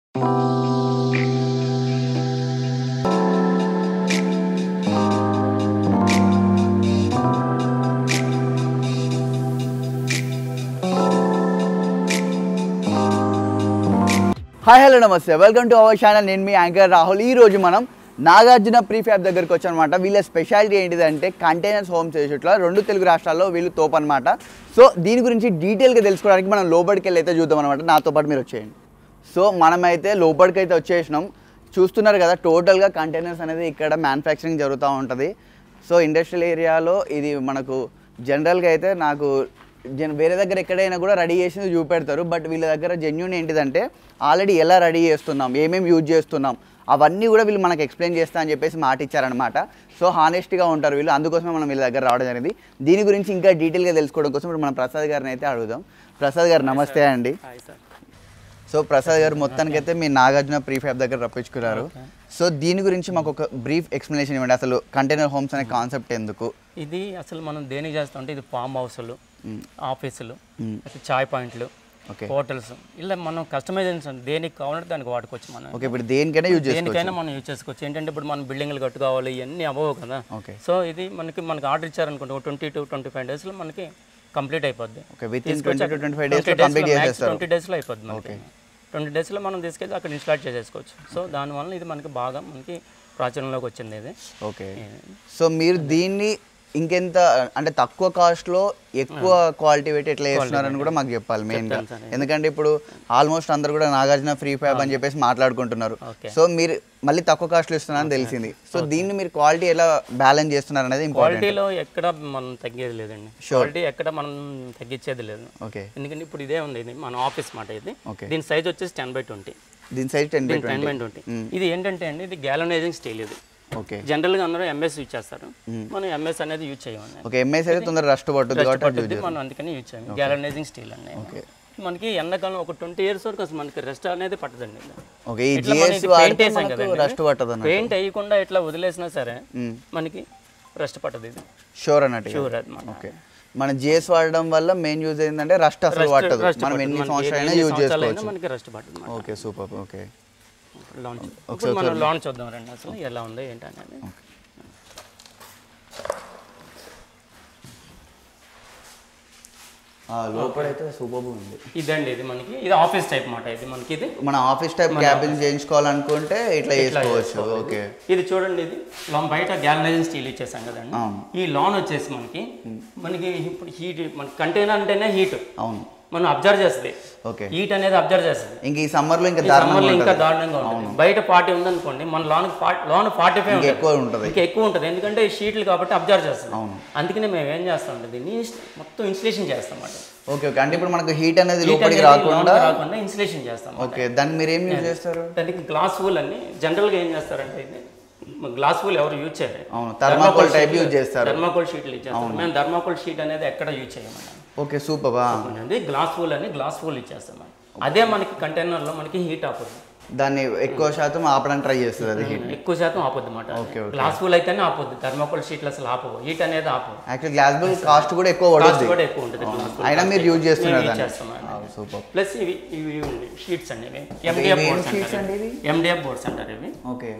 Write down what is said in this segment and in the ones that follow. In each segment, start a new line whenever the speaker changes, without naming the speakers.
Hi hello నమస్తే welcome to our channel నేను మీ యాంకర్ రాహుల్ ఈ రోజు మనం నాగార్జున ప్రీఫ్యాబ్ దగ్గరికి వచ్చామన్నమాట వీళ్ళ స్పెషాలిటీ ఏంటిదంటే కంటైనర్స్ హోమ్స్ చేసేట్ల రెండు తెలుగు రాష్ట్రాల్లో వీళ్ళు తోపు అనమాట సో దీని గురించి డీటెయిల్గా తెలుసుకోవడానికి మనం లోపలికి వెళ్ళి అయితే చూద్దాం అనమాట నాతో పాటు మీరు వచ్చేయండి సో మనమైతే లోపలికి అయితే వచ్చేసినాం చూస్తున్నారు కదా టోటల్గా కంటైనర్స్ అనేది ఇక్కడ మ్యానుఫ్యాక్చరింగ్ జరుగుతూ ఉంటుంది సో ఇండస్ట్రియల్ ఏరియాలో ఇది మనకు జనరల్గా అయితే నాకు జన్ వేరే దగ్గర ఎక్కడైనా కూడా రెడీ చేసింది చూపెడతారు బట్ వీళ్ళ దగ్గర జెన్యున్ ఏంటిదంటే ఆల్రెడీ ఎలా రెడీ చేస్తున్నాం ఏమేమి యూజ్ చేస్తున్నాం అవన్నీ కూడా వీళ్ళు మనకు ఎక్స్ప్లెయిన్ చేస్తా అని చెప్పేసి మాట ఇచ్చారనమాట సో హానెస్ట్గా ఉంటారు వీళ్ళు అందుకోసమే మనం వీళ్ళ దగ్గర రావడం జరిగింది దీని గురించి ఇంకా డీటెయిల్గా తెలుసుకోవడం కోసం ఇప్పుడు మనం ప్రసాద్ గారిని అయితే అడుగుదాం ప్రసాద్ గారు నమస్తే అండి
హాయ్ సార్
సో ప్రసాద్ గారు మొత్తానికైతే మీ నాగార్జున ప్రీఫ్యాబ్ దగ్గర రప్పించుకున్నారు సో దీని గురించి మాకు ఒక బ్రీఫ్ ఎక్స్ప్లెనేషన్ ఇవ్వండి అసలు కంటైనర్ హోమ్స్ అనే కాన్సెప్ట్ ఎందుకు
ఇది అసలు మనం దేనికి చేస్తాం అంటే ఇది ఫామ్ హౌస్లు ఆఫీసులు అయితే చాయ్ పాయింట్లు
ఓకే
హోటల్స్ ఇలా మనం కస్టమైజేషన్ దేనికి కావాలంటే దానికి వాడుకోవచ్చు మనం
ఓకే ఇప్పుడు దేనికైనా యూజ్ చేసుకోవచ్చు
దేనికైనా మనం యూజ్ చేసుకోవచ్చు ఏంటంటే ఇప్పుడు మనం బిల్డింగ్లు కట్టుకోవాలి ఇవన్నీ అవ్వవు కదా
ఓకే
సో ఇది మనకి మనకి ఆర్డర్ ఇచ్చారనుకోండి ఒక ట్వంటీ టు ట్వంటీ ఫైవ్ డేస్లో మనకి కంప్లీట్ అయిపోద్ది
okay within twenty two twenty five days complete చేసేస్తారు
ట్వంటీ డేస్లో అయిపోద్ది మనకి ట్వంటీ డేస్లో మనం తీసుకెళ్ళి అక్కడ ఇన్స్టాల్ చేసేసుకోవచ్చు సో దానివల్ల ఇది మనకి బాగా మనకి ప్రాచుర్యంలోకి వచ్చింది ఇది
ఓకే సో మీరు దీన్ని ఇంకెంత అంటే తక్కువ కాస్ట్లో ఎక్కువ క్వాలిటీ పెట్టి ఎట్లా చేస్తున్నారని కూడా మాకు చెప్పాలి మెయిన్గా
సరే.
ఎందుకంటే ఇప్పుడు ఆల్మోస్ట్ అందరు కూడా నాగార్జున ఫ్రీ ఫ్యాబ్ అని చెప్పేసి మాట్లాడుకుంటున్నారు
ఓకే.
సో మీరు మళ్ళీ తక్కువ కాస్ట్లో ఇస్తున్నారని తెలిసింది సో దీన్ని మీరు క్వాలిటీ ఎలా బ్యాలెన్స్ చేస్తున్నారు అనేది ఇంపార్టెంట్
క్వాలిటీలో ఎక్కడ మనం తగ్గేది లేదండి క్వాలిటీ ఎక్కడ మనం తగ్గించేది లేదు
ఓకే
ఎందుకంటే ఇప్పుడు ఇదే ఉంది ఇది మన ఆఫీస్ మాట ఇది
ఓకే.
దీని సైజ్ వచ్చేసి టెన్ బై ట్వంటీ
దీని సైజ్ టెన్ బై
దీని టెన్ బై ట్వంటీ ఇది ఏంటంటే అండి ఇది గ్యాలనైజింగ్ స్టీల్ ఇది
ఓకే
జనరల్గా అందరూ ఎంఎస్ యూజ్ చేస్తారు మనం ఎంఎస్ అనేది యూజ్ చేయమని
ఓకే ఎంఎస్ అయితే తొందర రస్ట్ పట్టుద్ది కాబట్టి
పట్టుద్ది మనం అందుకని యూజ్ చేయం గ్యాలనైజింగ్ స్టీల్ అండి మనకి ఎండాకాలం ఒక ట్వంటీ ఇయర్స్ వరకు అసలు మనకి రెస్ట్ అనేది పట్టదండి
ఓకే ఈ
ఇట్లా మనం
జిఎస్
ఇది paint వేసాం కదండి.
రస్ట్ పట్టదు అన్న
పెయింట్ వేయకుండా ఇట్లా వదిలేసినా సరే మనకి రెస్ట్ పట్టదు ఇది
షూర్ అన్నట్టు
షూర్ అది మన
ఓకే మన జిఎస్ వాడడం వల్ల మెయిన్ యూజ్ ఏంటంటే రస్ట్ అసలు పట్టదు
రెస్ట్
మనం
పట్టదు.
ఎన్ని
మనకి
సంవత్సరాలైనా
ఎన్ని
యూజ్
సంవత్సరాలైనా
చేసుకోవచ్చు
మనకి రెస్ట్ పట్టదు
ఓకే సూపర్ ఓకే
లాంచ్ ఇప్పుడు మనం లాంచ్ చూద్దాం రండి అసలు ఎలా ఉంది ఏంటనేది
లోపలైతే సూపర్ ఉంది
ఇదండి ఇది మనకి ఇది ఆఫీస్ టైప్ మాట ఇది మనకి ఇది
మన ఆఫీస్ టైప్ క్యాబిన్ చేయించుకోవాలనుకుంటే ఇట్లా చేసుకోవచ్చు ఓకే
ఇది చూడండి ఇది లాన్ బయట గ్యాలనైజింగ్ స్టీల్ ఇచ్చేసాం కదండి
అవును.
ఈ లాన్ వచ్చేసి మనకి మనకి ఇప్పుడు హీట్ మన కంటైనర్ అంటేనే హీట్
అవును
మనం అబ్జర్వ్ చేస్తుంది
ఓకే
హీట్ అనేది అబ్జర్వ్ చేస్తుంది
ఇంక ఈ సమ్మర్ లో ఇంకా
ఈ
దారుణంగా
సమ్మర్లో ఇంకా
ఉంటుంది
దారుణంగా ఉంటుంది బయట ఫార్టీ ఉందనుకోండి మన లోన్ లోన్ ఫార్టీ ఫైవ్
ఇంకా ఎక్కువ ఉంటుంది
ఇంకా ఎక్కువ ఉంటుంది ఎందుకంటే ఈ షీట్లు కాబట్టి అబ్జర్వ్ చేస్తాం
అవును.
అందుకనే మేము ఏం చేస్తాం అంటే దీన్ని మొత్తం ఇన్స్టలేషన్ చేస్తాం అన్నమాట
ఓకే ఓకే అంటే ఇప్పుడు మనకు హీట్ అనేది
హీట్
లోపలికి
అనేది
రాకుండా
లోనకి రాకుండా ఇన్స్టలేషన్ చేస్తాం
ఓకే దాన్ని మీరు ఏం యూజ్ చేస్తారు
దానికి గ్లాస్ ఫూల్ అని జనరల్గా ఏం చేస్తారంటే ఇది గ్లాస్ ఫూల్ ఎవరు యూజ్ చేయరు
అవును థర్మాకోల్ టైప్ యూజ్ చేస్తారు
థర్మాకోల్ షీట్లు ఇచ్చేస్తాం మేము థర్మాకోల్ షీట్ అనేది ఎక్కడ యూజ్ చేయమన్నాం
ఓకే సూపర్
అనేది గ్లాస్ ఫూల్ అని గ్లాస్ ఫూల్ ఇచ్చేస్తాం మనం. అదే మనకి కంటైనర్లో మనకి హీట్ ఆపదు
దాన్ని ఎక్కువ శాతం ఆపడానికి ట్రై చేస్తుంది అది హీట్
ఎక్కువ శాతం ఆపొద్దు
ఓకే,
అన్నమాట గ్లాస్ ఫుల్ అయితేనే ఆపొద్దు థర్మాకోల్ షీట్లు అసలు ఆపవు హీట్ అనేది ఆపవు
యాక్చువల్ గ్లాస్ బిల్ కాస్ట్ కూడా ఎక్కువ
కాస్ట్
పడుతుంది
కూడా ఎక్కువ ఉంటుంది గ్లాస్ ఫుల్
అయినా మీరు యూజ్ చేస్తున్నారు
యూజ్
దాన్ని
చేస్తాం
సూపర్
ప్లస్ ఇవి ఇవి షీట్స్ అండి ఇవి ఎండిఎఫ్
ఏం
బోర్డ్స్
sheets అండి
అంటారు
ఇవి?
ఎండిఎఫ్ బోర్డ్స్ అంటారు ఇవి
okay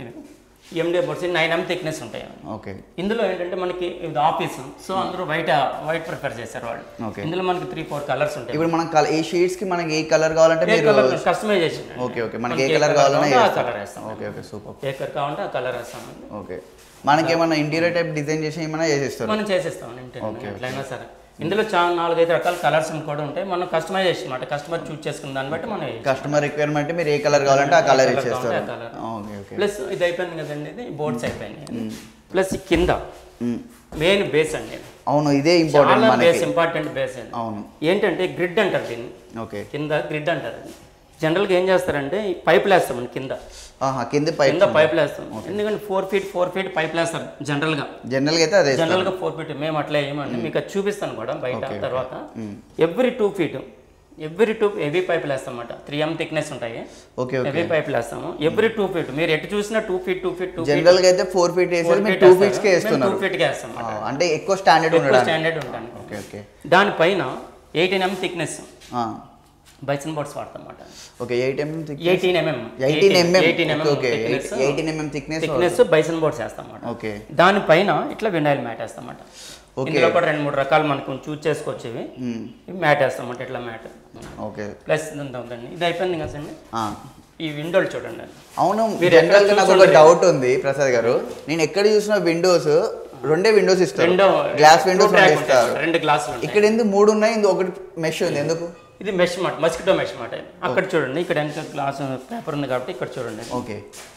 MDF boards nine M thickness ఉంటాయి అవి.
ఓకే
ఇందులో ఏంటంటే మనకి ఇది ఆఫీస్ సో అందరూ వైట్ వైట్ ప్రిఫర్ చేశారు వాళ్ళు
Okay.
ఇందులో మనకి త్రీ ఫోర్ కలర్స్ ఉంటాయి
ఇప్పుడు మనం కల- ఈ షీట్స్ కి మనకి ఏ కలర్ కావాలంటే
ఏ
మీరు
కలర్ కస్టమైజేషన్
ఓకే ఓకే మనకి ఏ కలర్ కావాలన్నా
ఆ
చేస్తాం.
కలర్ వేస్తాం
ఓకే ఓకే సూపర్
ఏ కలర్ కావాలంటే ఆ కలర్ వేస్తాం
ఓకే మనకి ఏమన్నా ఇంటీరియర్ టైప్ డిజైన్ చేసి ఏమైనా చేసేస్తారు
మనం చేసేస్తాం ఇంటి ఎట్లయినా సరే ఇందులో చాలా నాలుగైదు రకాల కలర్స్ కూడా ఉంటాయి మనం కస్టమైజేషన్ అనమాట కస్టమర్ చూస్ చేసుకున్న దాన్ని బట్టి మనం
కస్టమర్ రిక్వైర్మెంట్ మీరు ఏ కలర్ కావాలంటే ఆ కలర్ ఇచ్చేస్తారు
ఆ colour.
ఓకే ఓకే
ప్లస్ ఇది అయిపోయింది కదండి ఇది బోర్డ్స్ అయిపోయినాయి ప్లస్ ఈ కింద మెయిన్ బేస్ అండి ఇది.
అవును ఇదే ఇంపార్టెంట్
చాలా
మనకి
బేస్ ఇంపార్టెంట్ బేస్ ఇది
అవును
ఏంటంటే గ్రిడ్ అంటారు దీన్ని
ఓకే
కింద గ్రిడ్ అంటారు జనరల్గా ఏం చేస్తారంటే ఈ పైపులు వేస్తాం మనం కింద
ఆహా కింద పైప్
కింద పైపులు వేస్తాం ఎందుకంటే ఫోర్ ఫీట్ ఫోర్ ఫీట్ పైపులు వేస్తారు జనరల్గా
జనరల్ గా అయితే అదే
జనరల్గా ఫోర్ ఫీట్ మేము అట్లా వేయమండి మీకు అది చూపిస్తాను కూడా బయట తర్వాత every two feet every two heavy పైపులు వేస్తాం అన్నమాట త్రీ ఎం థిక్నెస్ ఉంటాయి
ఓకే ఓకే
హెవీ పైపులు వేస్తాము ఎవ్రీ టూ ఫీట్ మీరు ఎటు చూసినా two feet two feet two
general గా అయితే ఫోర్ ఫీట్ వేసేది మీరు టూ ఫీట్స్ కే
టూ
వేస్తున్నారు
ఫీట్కి వేస్తాం
ఆ, అంటే ఎక్కువ స్టాండర్డ్ ఉండడానికి
స్టాండర్డ్ ఉంటాను
ఓకే ఓకే
దానిపైన ఎయిటీన్ ఎం థిక్నెస్
ఆ,
బైసన్ బోర్డ్స్ వాడతాం అన్నమాట
okay eight mm
eighteen mm
eighteen mm
eighteen mm
okay eighteen mm thickness
thickness Bison boards వేస్తాం అన్నమాట
ఓకే
దానిపైన ఇట్లా వినాయిల్ మ్యాట్ వేస్తాం అన్నమాట
Okay.
ఇందులో కూడా రెండు మూడు రకాలు మనకు చూస్ చేసుకోవచ్చు ఇవి ఇవి మ్యాట్ వేస్తాం అన్నమాట ఇట్లా మ్యాట్
ఓకే
ప్లస్ ఇదంతా ఉందండి ఇది అయిపోయింది కదా అండి ఈ విండోలు చూడండి
అవును
మీరు
జనరల్ గా
ఎక్కడ
నాకు ఒక
చూసుంటారు?
డౌట్ ఉంది ప్రసాద్ గారు నేను ఎక్కడ చూసిన విండోస్ రెండే విండోస్ ఇస్తారు
రెండో
గ్లాస్ విండోస్
two track
రెండు ఇస్తారు
ఉంటాయి. రెండు గ్లాసులు ఉంటాయి
ఇక్కడ ఎందుకు మూడు ఉన్నాయి ఇందులో ఒకటి మెష్ ఉంది ఎందుకు
ఇది మెష్ మాట మస్కిటో మెష్ మాట అక్కడ చూడండి ఇక్కడ వెనక గ్లాస్ పేపర్ ఉంది కాబట్టి ఇక్కడ చూడండి
ఓకే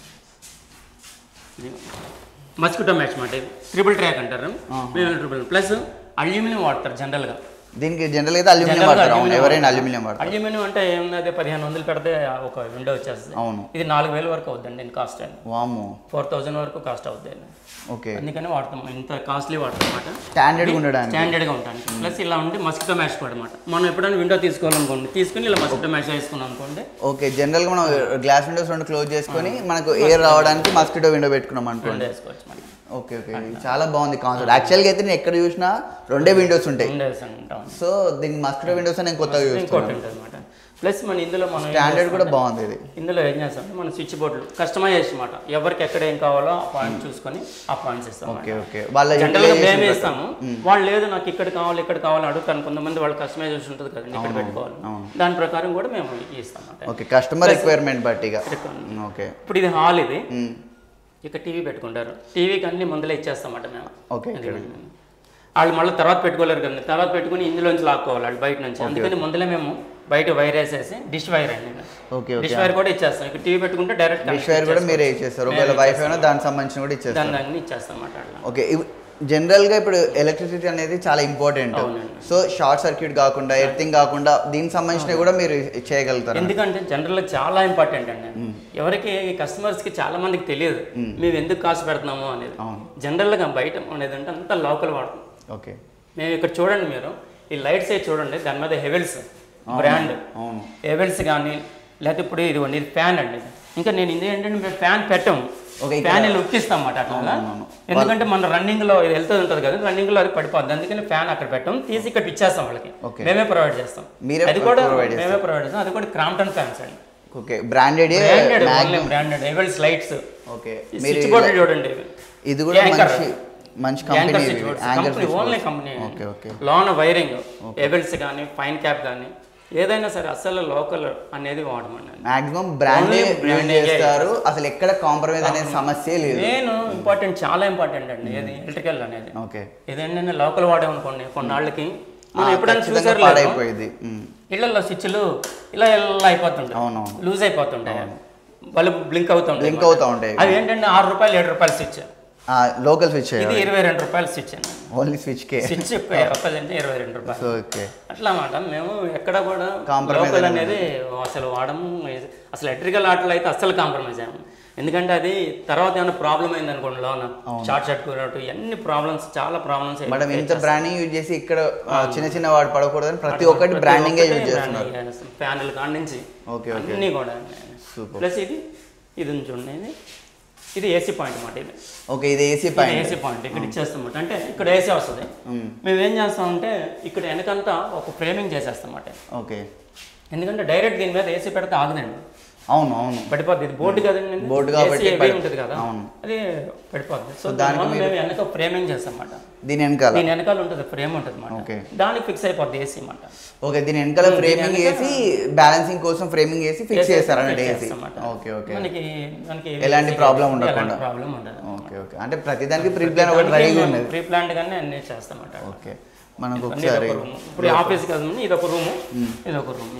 మస్కిటో మెష్ మాట ఇది ట్రిపుల్ ట్రాక్ అంటారు మేము ట్రిపుల్ ప్లస్ అల్యూమినియం వాడతారు జనరల్గా
దీనికి జనరల్ అయితే అల్యూమినియం వాడతారు అవును ఎవరైనా అల్యూమినియం వాడతారు
అల్యూమినియం అంటే ఏమున్నది పదిహేను వందలు పెడితే ఒక విండో వచ్చేస్తుంది
అవును
ఇది నాలుగు వేల వరకు అవుతుందండి దీని కాస్ట్
వాము
ఫోర్ థౌజండ్ వరకు కాస్ట్ అవుతుంది
ఓకే
అందుకని వాడతాం ఇంత కాస్ట్లీ వాడతాం అనమాట
స్టాండర్డ్ ఉండడానికి
స్టాండర్డ్గా ఉంటాను ప్లస్ ఇలా ఉండి మస్కిటో మ్యాష్ కూడా అనమాట మనం ఎప్పుడైనా విండో తీసుకోవాలనుకోండి తీసుకుని ఇలా మస్కిటో మ్యాష్ వేసుకున్నాం అనుకోండి
ఓకే జనరల్ గా మనం గ్లాస్ విండోస్ రెండు క్లోజ్ చేసుకొని మనకు ఎయిర్ రావడానికి మస్కిటో విండో పెట్టుకున్నాం అనుకోండి
విండో వేసుకోవచ్చు మనం
ఓకే ఓకే ఇది చాలా బాగుంది కాన్సెప్ట్ యాక్చువల్గా అయితే నేను ఎక్కడ చూసినా రెండే విండోస్ ఉంటాయి
విండో వేసి అంటాం
సో దీనికి మస్కిటో విండోస్ నేను కొత్తగా
ఇంకోటి
చూస్తున్నాను
ఉంటుంది అనమాట ప్లస్ మన ఇందులో మనం ఏం
స్టాండర్డ్ కూడా
చేస్తామంటే-
బాగుంది ఇది
ఇందులో ఏం చేస్తామంటే మన స్విచ్ బోర్డులు కస్టమైజ్ అనమాట ఎవరికి ఎక్కడ ఏం కావాలో ఆ పాయింట్ చూసుకొని ఆ పాయింట్స్ ఇస్తాం
ఓకే ఓకే వాళ్ళ
జనరల్గా
utilization
మేమే
బట్టి.
ఇస్తాము వాళ్ళు లేదు నాకు ఇక్కడ కావాలి ఇక్కడ కావాలి అడుగుతాను కొంతమంది వాళ్ళు కస్టమైజేషన్ ఉంటుంది కదండి ఇక్కడ పెట్టుకోవాలి దాని ప్రకారం కూడా మేము ఇస్తాం అన్నమాట
ఓకే కస్టమర్ రిక్వైర్మెంట్ బట్టి ఇక ఓకే
ఇప్పుడు ఇది హాల్ ఇది
మ్మ్.
ఇక టీవీ పెట్టుకుంటారు టీవీకి అన్ని ముందలే ఇచ్చేస్తామట మేము
ఓకే ఇక్కడ
వాళ్ళు మళ్ళీ తర్వాత పెట్టుకోలేరు కదండి తర్వాత పెట్టుకుని ఇందులోంచి లాక్కోవాలి వాళ్ళు బయట నుంచి అందుకని ముందలే మేము బయట వైర్ వేసేసి డిష్ వైర్ అండి
ఓకే ఓకే
డిష్ వైర్ కూడా ఇచ్చేస్తాం ఇక్కడ టీవీ పెట్టుకుంటే డైరెక్ట్
డిష్ వైర్ కూడా మీరే ఇచ్చేస్తారు ఒకవేళ వైఫై అయినా దానికి సంబంధించిన కూడా ఇచ్చేస్తారు
దాన్ని అన్ని ఇచ్చేస్తాం అన్నమాట అట్లా.
ఓకే జనరల్ గా ఇప్పుడు ఎలక్ట్రిసిటీ అనేది చాలా ఇంపార్టెంట్
అవునండి.
సో షార్ట్ సర్క్యూట్ కాకుండా ఎర్తింగ్ కాకుండా దీనికి సంబంధించినవి కూడా మీరు చేయగలుగుతారు
ఎందుకంటే జనరల్గా చాలా ఇంపార్టెంట్ అండి ఎవరికి కస్టమర్స్కి చాలా మందికి తెలియదు మేము ఎందుకు కాస్ట్ పెడుతున్నాము అనేది
అవును.
జనరల్గా బయట అనేది అంటే అంతా లోకల్ వాడతాం
ఓకే
మేము ఇక్కడ చూడండి మీరు ఈ లైట్స్ అయితే చూడండి దాని మీద హెవెల్స్ బ్రాండ్
అవును
హెవెల్స్ కానీ లేకపోతే ఇప్పుడు ఇది ఇది ఫ్యాన్ అండి ఇది. ఇంకా నేను ఇది ఏంటంటే మేము ఫ్యాన్ పెట్టాము
ఓకే, ఇక్కడ-
ఫ్యాన్ ఇలా ఉక్కిస్తాం అన్నమాట అట్లా ఎందుకంటే మన రన్నింగ్ లో ఇది వెళ్తూ ఉంటుంది కదా రన్నింగ్ లో అది పడిపోద్ది అందుకని ఫ్యాన్ అక్కడ పెట్టాం తీసి ఇక్కడ ఇచ్చేస్తాం వాళ్ళకి
ఓకే.
మేమే ప్రొవైడ్ చేస్తాం
మీరే
అది కూడా
provide చేస్తారు.
మేమే ప్రొవైడ్ చేస్తాం అది కూడా క్రాంప్టన్ ఫ్యాన్స్ అండి
okay branded
branded only branded Havells lights
okay
ఈ
మీరు
స్విచ్ బోర్డు చూడండి ఇవి.
ఇది కూడా
Anchor.
మంచి మంచి company
Anchor switch boards company only company
okay okay
లోన వైరింగ్ హెవెల్స్ కానీ ఫైన్ క్యాప్ కానీ ఏదైనా సరే అసలు లోకల్ అనేది వాడమండి
మాక్సిమం బ్రాండే
Only brand ఏ
చేస్తారు అసలు ఎక్కడ కాంప్రమైజ్ అనే సమస్య లేదు
నేను ఇంపార్టెంట్ చాలా ఇంపార్టెంట్ అండి ఏది ఎలక్ట్రికల్ అనేది
ఓకే
ఏదంటే లోకల్ వాడామనుకోండి కొన్నాళ్ళకి మనం
ఆ,
ఎప్పుడైనా
ఖచ్చితంగా
చూసారు లేదు
పాడైపోయింది ఉమ్.
ఇళ్లలో స్విచ్లు ఇలా ఇలా అయిపోతుంటాయి
అవునవును
లూజ్ అయిపోతుంటాయి బల్బ్ బ్లింక్ అవుతుంటాయి
బ్లింక్ అవుతా ఉంటాయి
అవి ఏంటంటే ఆరు రూపాయలు ఏడు రూపాయలు స్విచ్
లోకల్ స్విచ్
ఇది ఇరవై రెండు రూపాయలు స్విచ్ అండి
ఓన్లీ స్విచ్ కే
స్విచ్ ఒక్కదంటే ఇరవై రెండు రూపాయలు
సో ఓకే
అట్లా అన్నమాట మేము ఎక్కడ కూడా
Compromise
లోకల్
అనేది
అనేది అసలు వాడము అసలు ఎలక్ట్రికల్ ఆటలు అయితే అస్సలు కాంప్రమైజ్ అయ్యాము ఎందుకంటే అది తర్వాత ఏమైనా ప్రాబ్లం అయింది అనుకోండి లోన షార్ట్ సర్క్యూట్ ఎన్ని ప్రాబ్లమ్స్ చాలా ప్రాబ్లమ్స్
మేడం ఇంత బ్రాండింగ్ యూజ్ చేసి ఇక్కడ ఆ, చిన్న చిన్న వాడు పడకూడదని ప్రతి ఒక్కటి బ్రాండింగే యూజ్ చేస్తున్నారు
ప్యానల్ కాడ నుంచి
ఓకే ఓకే
అన్నీ కూడా
సూపర్
ప్లస్ ఇది ఇది ఉంది చూడండి ఇది ఇది ఏసీ పాయింట్ అన్నమాట ఇది
ఓకే ఇది ఏసీ పాయింట్
ఏసీ పాయింట్ ఇక్కడ ఇచ్చేస్తామాట అంటే ఇక్కడ ఏసీ వస్తుంది మేము ఏం చేస్తామంటే ఇక్కడ వెనకంతా ఒక ఫ్రేమింగ్ చేసేస్తాం అన్నమాట
ఓకే
ఎందుకంటే డైరెక్ట్ దీని మీద ఏసీ పెడితే ఆగదండి
అవును అవును
పడిపోద్ది ఇది బోర్డు కదండి
బోర్డు కాబట్టి
AC heavy
పడి-
ఉంటుంది కదా
అవును.
అది పడిపోద్ది సో
దానికి
దానివల్ల మేము వెనక ఫ్రేమింగ్ చేస్తాం అన్నమాట
దీని వెనకాల
దీని వెనకాల ఉంటుంది ఫ్రేమ్ ఉంటుంది అన్నమాట
ఓకే.
దానికి ఫిక్స్ అయిపోద్ది ఏసీ అన్నమాట
ఓకే దీని వెనకాల ఫ్రేమింగ్ వేసి బ్యాలెన్సింగ్ కోసం ఫ్రేమింగ్ వేసి ఫిక్స్ చేస్తారు అన్నట్టు
Fix
ఏసీ
చేస్తామన్నమాట.
ఓకే ఓకే
మనకి మనకి
ఎలాంటి problem ఉండకుండా.
ప్రాబ్లం ఉండదు
ఓకే ఓకే అంటే ప్రతిదానికి ప్రీ ప్లాన్ ఒకటి రెడీగా ఉన్నది
ప్రీ ప్లాంట్ గానే అన్ని చేస్తామన్నమాట
ఓకే మనకు
అన్ని
ఒకసారి
ఇదొక రూమ్ ఇప్పుడు ఆఫీస్ కదండి ఇది ఒక రూము ఇది ఒక రూమ్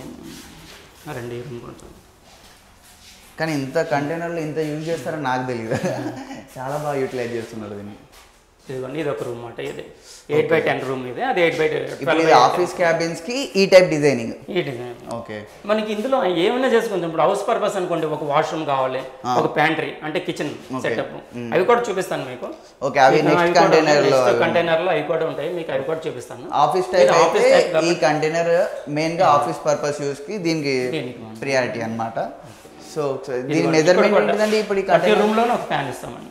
రెండు ఈ రూమ్ కొంచెం
కానీ ఇంత కంటైనర్లు ఇంత యూజ్ చేస్తారో నాకు తెలియదు చాలా బాగా యూటిలైజ్ చేస్తున్నారు దీన్ని
ఇదిగోండి ఇది ఒక రూమ్ అన్నమాట ఇది ఎయిట్ బై టెన్ రూమ్ ఇది అది ఎయిట్ బై
ఇప్పుడు ఇది ఆఫీస్ క్యాబిన్స్ కి ఈ టైప్ డిజైనింగ్
ఈ డిజైన్
ఓకే
మనకి ఇందులో ఏమైనా చేసుకుంటాం ఇప్పుడు హౌస్ పర్పస్ అనుకోండి ఒక వాష్రూమ్ కావాలి ఒక ప్యాంట్రీ అంటే కిచెన్ సెటప్ అవి కూడా చూపిస్తాను మీకు
ఓకే అవి నెక్స్ట్ కంటైనర్ లో
కంటైనర్ లో అవి కూడా ఉంటాయి మీకు అవి కూడా చూపిస్తాను
ఆఫీస్ టైప్
ఇది
అయితే
office type
ఈ కంటైనర్ మెయిన్ గా ఆఫీస్ పర్పస్ యూస్ కి దీనికి
దీనికి
ప్రియారిటీ అన్నమాట సో దీని మెజర్మెంట్ ఏంటిదండి ఇప్పుడు ఈ
ప్రతి
కంటైనర్
రూమ్ లోనే ఒక ఫ్యాన్ ఇస్తామండి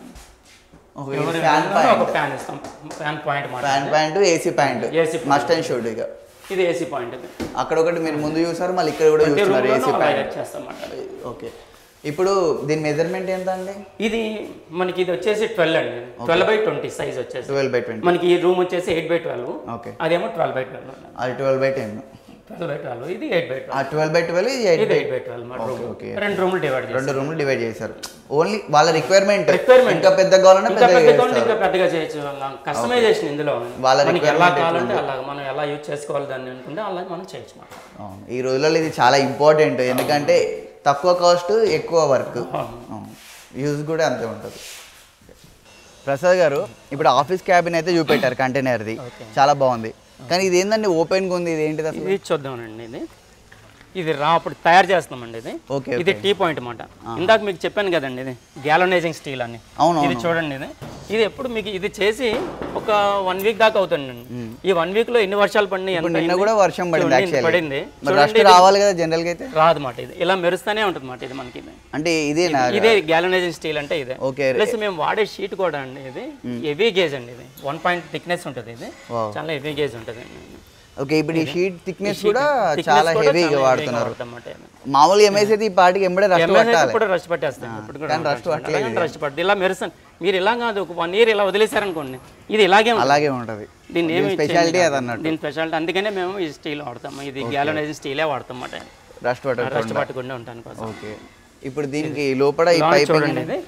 ఎవరి
ఫ్యాన్
room లోనే
పాయింట్
ఒక ఫ్యాన్ ఇస్తాం ఫ్యాన్ పాయింట్ మాట
fan point AC point
AC
must and should ఇక
ఇది ఏసీ పాయింట్ ఇది
అక్కడ ఒకటి మీరు ముందు చూసారు మళ్ళీ ఇక్కడ కూడా
ప్రతి
చూస్తున్నారు
రూమ్లోనూ
ఏసీ
అలా
ప్యానెల్
యాడ్ చేస్తామన్నమాట
ఓకే ఇప్పుడు దీని మెజర్మెంట్ ఎంత అండి
ఇది మనకి ఇది వచ్చేసి ట్వెల్వ్ అండి ట్వెల్వ్ బై ట్వంటీ సైజ్ వచ్చేసి
ట్వెల్వ్ బై ట్వంటీ
మనకి ఈ రూమ్ వచ్చేసి ఎయిట్ బై ట్వెల్వ్
ఓకే
అదేమో ట్వెల్వ్ బై ట్వెల్వ్
అది twelve by ten
twelve by twelve ఇది ఎయిట్ బై
ఆ
ట్వెల్వ్
ట్వెల్వ్ బై ట్వెల్వ్ ఇది ఎయిట్
ఇది ఎయిట్ బై ట్వెల్వ్ మా రూమ్
ఓకే.
రెండు రూములు డివైడ్ చేస్తాం
రెండు రూమ్లు డివైడ్ చేశారు ఓన్లీ వాళ్ళ రిక్వైర్మెంట్
Requirement.
ఇంకా పెద్ద కావాలన్నా
ఇంకా
పెద్దగా
పెద్ద కావాలంటే
చేస్తారు
ఇంకా పెద్దగా చేయొచ్చు కస్టమైజేషన్ ఇందులో
వాళ్ళ
మనకి ఎలా
requirement
కావాలంటే అలా మనం ఎలా యూజ్ చేసుకోవాలి దాన్ని అనుకుంటే అలా మనం చేయొచ్చు మాట
అవును. ఈ రోజులలో ఇది చాలా ఇంపార్టెంట్ ఎందుకంటే తక్కువ కాస్ట్ ఎక్కువ వర్క్ యూజ్ కూడా అంతే ఉంటుంది ప్రసాద్ గారు ఇప్పుడు ఆఫీస్ క్యాబిన్ అయితే చూపెట్టారు కంటైనర్ది చాలా బాగుంది కానీ ఇది ఏంటండి ఓపెన్గా ఉంది ఇది ఏంటిది అసలు
ఇది చూద్దామండి ఇది ఇది రా అప్పుడు తయారు చేస్తామండి ఇది
ఓకే
ఇది టీ పాయింట్ అన్నమాట ఇందాక మీకు చెప్పాను కదండి ఇది గ్యాలనైజింగ్ స్టీల్ అని
అవును
ఇది చూడండి ఇది ఇది ఎప్పుడు మీకు ఇది చేసి ఒక వన్ వీక్ దాకా అవుతుందండి ఈ వన్ వీక్ లో ఎన్ని వర్షాలు పడినాయి ఎంత
నిన్న
అయింది?
కూడా వర్షం పడింది
చూడండి,
యాక్చువల్లీ
పడింది
మరి రస్ట్ రావాలి కదా జనరల్గా అయితే
రాదు మాట ఇది ఇలా మెరుస్తూనే ఉంటుంది మాట ఇది మనకి ఇది.
అంటే ఇదేనా
ఇదే గ్యాలనైజింగ్ స్టీల్ అంటే ఇదే
ఓకే
ప్లస్ మేము వాడే షీట్ కూడా అండి ఇది హెవీ గేజ్ అండి ఇది వన్ పాయింట్ థిక్నెస్ ఉంటుంది ఇది
Wow.
చాలా హెవీ గేజ్ ఉంటుంది
ఓకే ఇప్పుడు ఈ షీట్ థిక్నెస్ కూడా చాలా హెవీగా వాడుతున్నారు
వాడుతున్నారు
మామూలు ఎంఎస్ అయితే ఈ పాటికి ఎంబడే రస్ట్ పట్టాలి
కూడా రష్ పట్టేస్తాం ఇప్పుడు కూడా
కానీ రస్ట్ పట్టలేదు
రష్ పడుతుంది ఇలా మెరుస్తాను మీరు ఇలా కాదు ఒక వన్ ఇయర్ ఇలా వదిలేశారనుకోండి ఇది ఇలాగే ఉంటుంది.
అలాగే ఉంటుంది
దీన్ని ఏమి
స్పెషాలిటీ అది అన్నట్టు
దీని స్పెషాలిటీ అందుకనే మేము ఈ స్టీల్ వాడతాం ఇది గ్యాలనైజింగ్ స్టీలే వాడతాం అన్నమాట
రస్ట్ పట్టదు
రష్ పట్టకుండా ఉంటాను కోసం
ఓకే ఇప్పుడు దీనికి లోపల ఈ
లోన
పైప్
చూడండి ఇది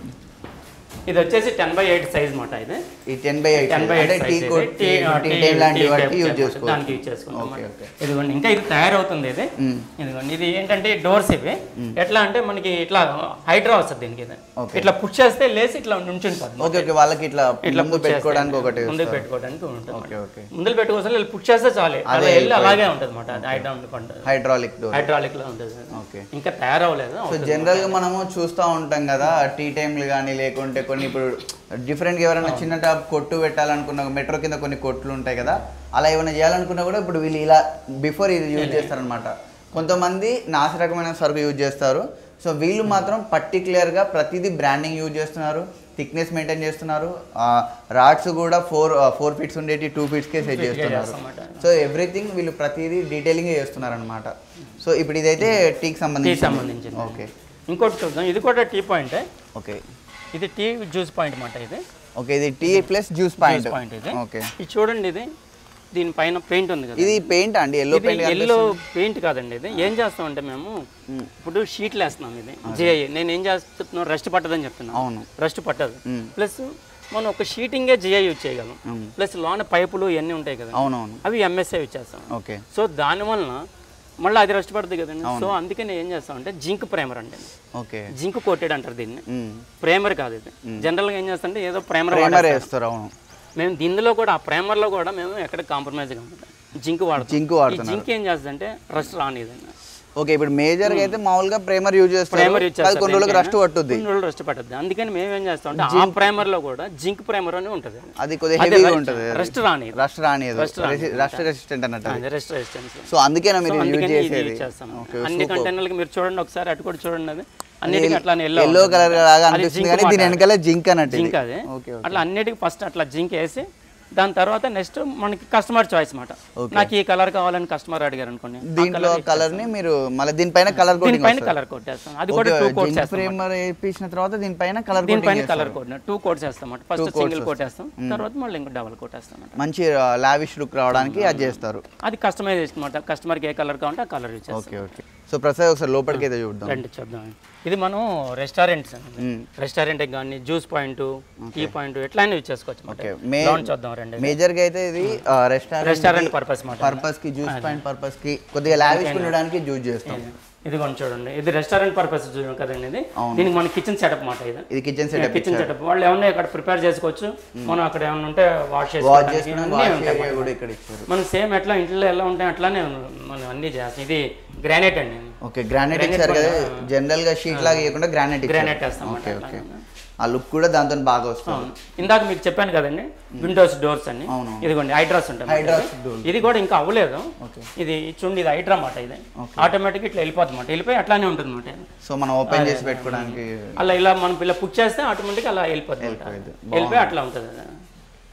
ఇది వచ్చేసి టెన్ బై ఎయిట్ సైజ్ మాట ఇది
ఈ ten by eight
ten by
అంటే
eight
tea
size
coat tea time లాంటి వాటికి యూజ్ చేసుకోవచ్చు
దానికి యూజ్ చేసుకుంటాం
ఓకే
అన్నమాట.
ఓకే
ఇదిగోండి ఇంకా ఇది తయారవుతుంది ఇది ఇదిగోండి ఇది ఏంటంటే డోర్స్ ఇవి ఎట్లా అంటే మనకి ఇట్లా హైడ్రా వస్తుంది దీనికి ఇది
Okay.
ఇట్లా పుష్ చేస్తే లేసి ఇట్లా నుంచుంటుంది
ఓకే ఓకే వాళ్ళకి ఇట్లా
ఇట్లా
ముందు
push చేస్తే
పెట్టుకోవడానికి ఒకటి
ముందుకు పెట్టుకోవడానికి ఉంటుంది
ఓకే ఓకే
ముందుకు పెట్టుకోసం వీళ్ళు పుష్ చేస్తే చాలు అలా వెళ్ళి అలాగే ఉంటుంది అనమాట అది హైడ్రా ఉంటుంది
హైడ్రాలిక్ డోర్
హైడ్రాలిక్ లో ఉంటుంది
ఓకే
ఇంకా తయారవలేదు
సో జనరల్గా మనము చూస్తూ ఉంటాం కదా టీ టైంలు కానీ లేకుంటే కొన్ని ఇప్పుడు డిఫరెంట్గా ఎవరైనా చిన్న టాప్ కొట్టు పెట్టాలనుకున్న మెట్రో కింద కొన్ని కొట్లు ఉంటాయి కదా అలా ఏమైనా చేయాలనుకున్నా కూడా ఇప్పుడు వీళ్ళు ఇలా బిఫోర్ ఇది యూజ్ చేస్తారనమాట కొంతమంది నాసి రకమైన సరుకు యూజ్ చేస్తారు సో వీళ్ళు మాత్రం పర్టికులర్గా ప్రతిదీ బ్రాండింగ్ యూజ్ చేస్తున్నారు థిక్నెస్ మెయింటైన్ చేస్తున్నారు రాడ్స్ కూడా ఫోర్ ఫోర్ ఫీట్స్ ఉండేటి టూ ఫీట్స్కే సెట్ చేస్తున్నారు
చేస్తామన్నమాట.
సో ఎవ్రీథింగ్ వీళ్ళు ప్రతిదీ డీటెయిలింగ్ చేస్తున్నారు అనమాట సో ఇప్పుడు ఇదైతే టీకి
టీ
సంబంధించి
సంబంధించింది
ఓకే
ఇంకోటి చూద్దాం ఇది కూడా టీ పాయింట్
ఓకే
ఇది టీ జ్యూస్ పాయింట్ అన్నమాట ఇది
ఓకే ఇది tea plus juice point
juice point ఇది
ఓకే
ఇది చూడండి ఇది దీనిపైన పెయింట్ ఉంది కదా
ఇది పెయింట్ అండి ఎల్లో
ఇది
పెయింట్
ఎల్లో పెయింట్ కాదండి ఇది ఏం చేస్తామంటే మేము ఇప్పుడు షీట్లు వేస్తున్నాం ఇది జేఐ నేను ఏం చేస్తున్నాను రెస్ట్ పట్టదని చెప్తున్నాను
అవును
రెస్ట్ పట్టదు ప్లస్ మనం ఒక షీటింగే జిఐ యూజ్ చేయగలం ప్లస్ లోన పైపులు ఇవన్నీ ఉంటాయి కదా
అవునవును
అవి ఎంఎస్ఐ యూజ్ చేస్తాం
ఓకే
సో దానివల్ల మళ్ళీ అది రెస్ట్ పడుతుంది కదండి సో అందుకని ఏం చేస్తామంటే జింక్ ప్రైమర్ అండి
ఓకే
జింక్ కోటెడ్ అంటారు దీన్ని ప్రైమర్ కాదు ఇది జనరల్గా ఏం చేస్తామంటే ఏదో ప్రైమర్
ప్రైమర్ వేస్తారు అవును
మేము దీనిలో కూడా ఆ ప్రైమర్లో కూడా మేము ఎక్కడ కాంప్రమైజ్ కాదు జింక్ వాడతాం
జింక్
ఈ
వాడుతున్నారు
జింక్ ఏం చేస్తుందంటే రస్ట్ రానిదండి
ఓకే ఇప్పుడు మేజర్ గా అయితే మామూలుగా ప్రైమర్ యూజ్ చేస్తారు
ప్రైమర్ యూజ్
అది కొన్ని రోజులకు రస్ట్ పట్టుద్ది
కొన్ని రోజులు రెస్ట్ పట్టద్ది అందుకని మేము ఏం చేస్తాం అంటే ఆ ప్రైమర్ లో కూడా జింక్ ప్రైమర్ అని ఉంటుంది
అది కొద్దిగా హెవీగా ఉంటుంది
రెస్ట్ రాని
రస్ట్ రానియదు రస్ట్ రెసిస్టెంట్ అన్నట్టు అది.
రెస్ట్ రెసిస్టెన్స్
సో అందుకేనా మీరు యూజ్
అందుకని ఇది
చేసేది
యూజ్ చేస్తాం అన్ని కంటైనర్లకి మీరు చూడండి ఒకసారి అటు కూడా చూడండి అది అన్నిటికీ అట్లా
ఎల్లో కలర్ లాగా అనిపిస్తుంది కానీ దీని వెనకాల జింక్ అన్నట్టు ఇది.
జింక్ అది
ఓకే
అట్లా అన్నిటికీ ఫస్ట్ అట్లా జింక్ వేసి దాని తర్వాత నెక్స్ట్ మనకి కస్టమర్ చాయిస్ మాట నాకు ఈ కలర్ కావాలని కస్టమర్ అడిగారు అనుకోండి
దీంట్లో కలర్ ని మీరు మళ్ళీ దీనిపైన కలర్ కోటింగ్
దీనిపైన కలర్ కోట్ చేస్తాం అది కూడా టూ కోట్స్
జింక్ ఫ్రేమర్ వేయించిన తర్వాత దీనిపైన కలర్
దీనిపైన కలర్ కోట్ టూ కోట్స్ వేస్తాం ఫస్ట్ సింగిల్ కోట్ వేస్తాం తర్వాత మళ్ళీ ఇంకో డబల్ కోట్ వేస్తాం
మంచి లావిష్ లుక్ రావడానికి అది చేస్తారు
అది కస్టమైజేషన్ అనమాట కస్టమర్కి ఏ కలర్ కావాలంటే ఆ కలర్ యూజ్ చేస్తాం
ఓకే ఓకే సో ప్రసాద్ ఒకసారి లోపలికి అయితే చూద్దాం
రండి చూద్దాం ఇది మనం రెస్టారెంట్స్ రెస్టారెంట్ కానీ జ్యూస్ పాయింట్ టీ పాయింట్ ఎట్లయినా యూజ్ చేసుకోవచ్చు
ఓకే
అన్నమాట.
మే
Ground చూద్దాం రండి
మేజర్ గా అయితే ఇది రెస్టారెంట్
రెస్టారెంట్ పర్పస్ మాట
పర్పస్ కి జ్యూస్ పాయింట్ పర్పస్ కి కొద్దిగా లావిష్ ఉండడానికి యూజ్ చేస్తాం
ఇది కొంచెం చూడండి ఇది రెస్టారెంట్ పర్పస్ చూడండి కదండి ఇది దీనికి మన కిచెన్ సెటప్ మాట ఇది
ఇది కిచెన్ సెటప్
కిచెన్ సెటప్ వాళ్ళు ఏమన్నా ఇక్కడ ప్రిపేర్ చేసుకోవచ్చు మనం అక్కడ ఏమన్నా ఉంటే వాష్
వాష్
చేసుకోవడానికి
చేసుకోవడానికి
అన్నీ
వాష్
ఉంటాయి
ఏరియా కూడా ఇక్కడ ఇచ్చారు
మనం సేమ్ ఎట్లా ఇంట్లో ఎలా ఉంటాయి అట్లానే మనం అన్నీ చేస్తాం ఇది గ్రానైట్ అండి
ఓకే గ్రానైట్ ఇచ్చారు కదా జనరల్ గా షీట్ లాగా ఇవ్వకుండా గ్రానైట్ ఇచ్చారు
గ్రానైట్ వేస్తాం
ఓకే
అన్నమాట.
ఓకే ఆ లుక్ కూడా దాంతో బాగా వస్తుంది
అవును. ఇందాక మీకు చెప్పాను కదండి విండోస్ డోర్స్ అని
అవును.
ఇదిగోండి హైడ్రాస్ ఉంటాయి
Hydras
మనకి.
doors.
ఇది కూడా ఇంకా అవ్వలేదు ఇది చూడండి ఇది హైడ్రా మాట ఇది ఆటోమేటిక్ ఇట్లా వెళ్ళిపోతుంది మాట వెళ్ళిపోయి అట్లానే ఉంటుంది మాట
సో మనం ఓపెన్ చేసి పెట్టుకోవడానికి
అలా ఇలా మనం ఇలా పుక్ చేస్తే ఆటోమేటిక్ అలా వెళ్ళిపోతుంది మాట.
వెళ్ళిపోయింది.
వెళ్ళిపోయి అట్లా ఉంటుంది అది.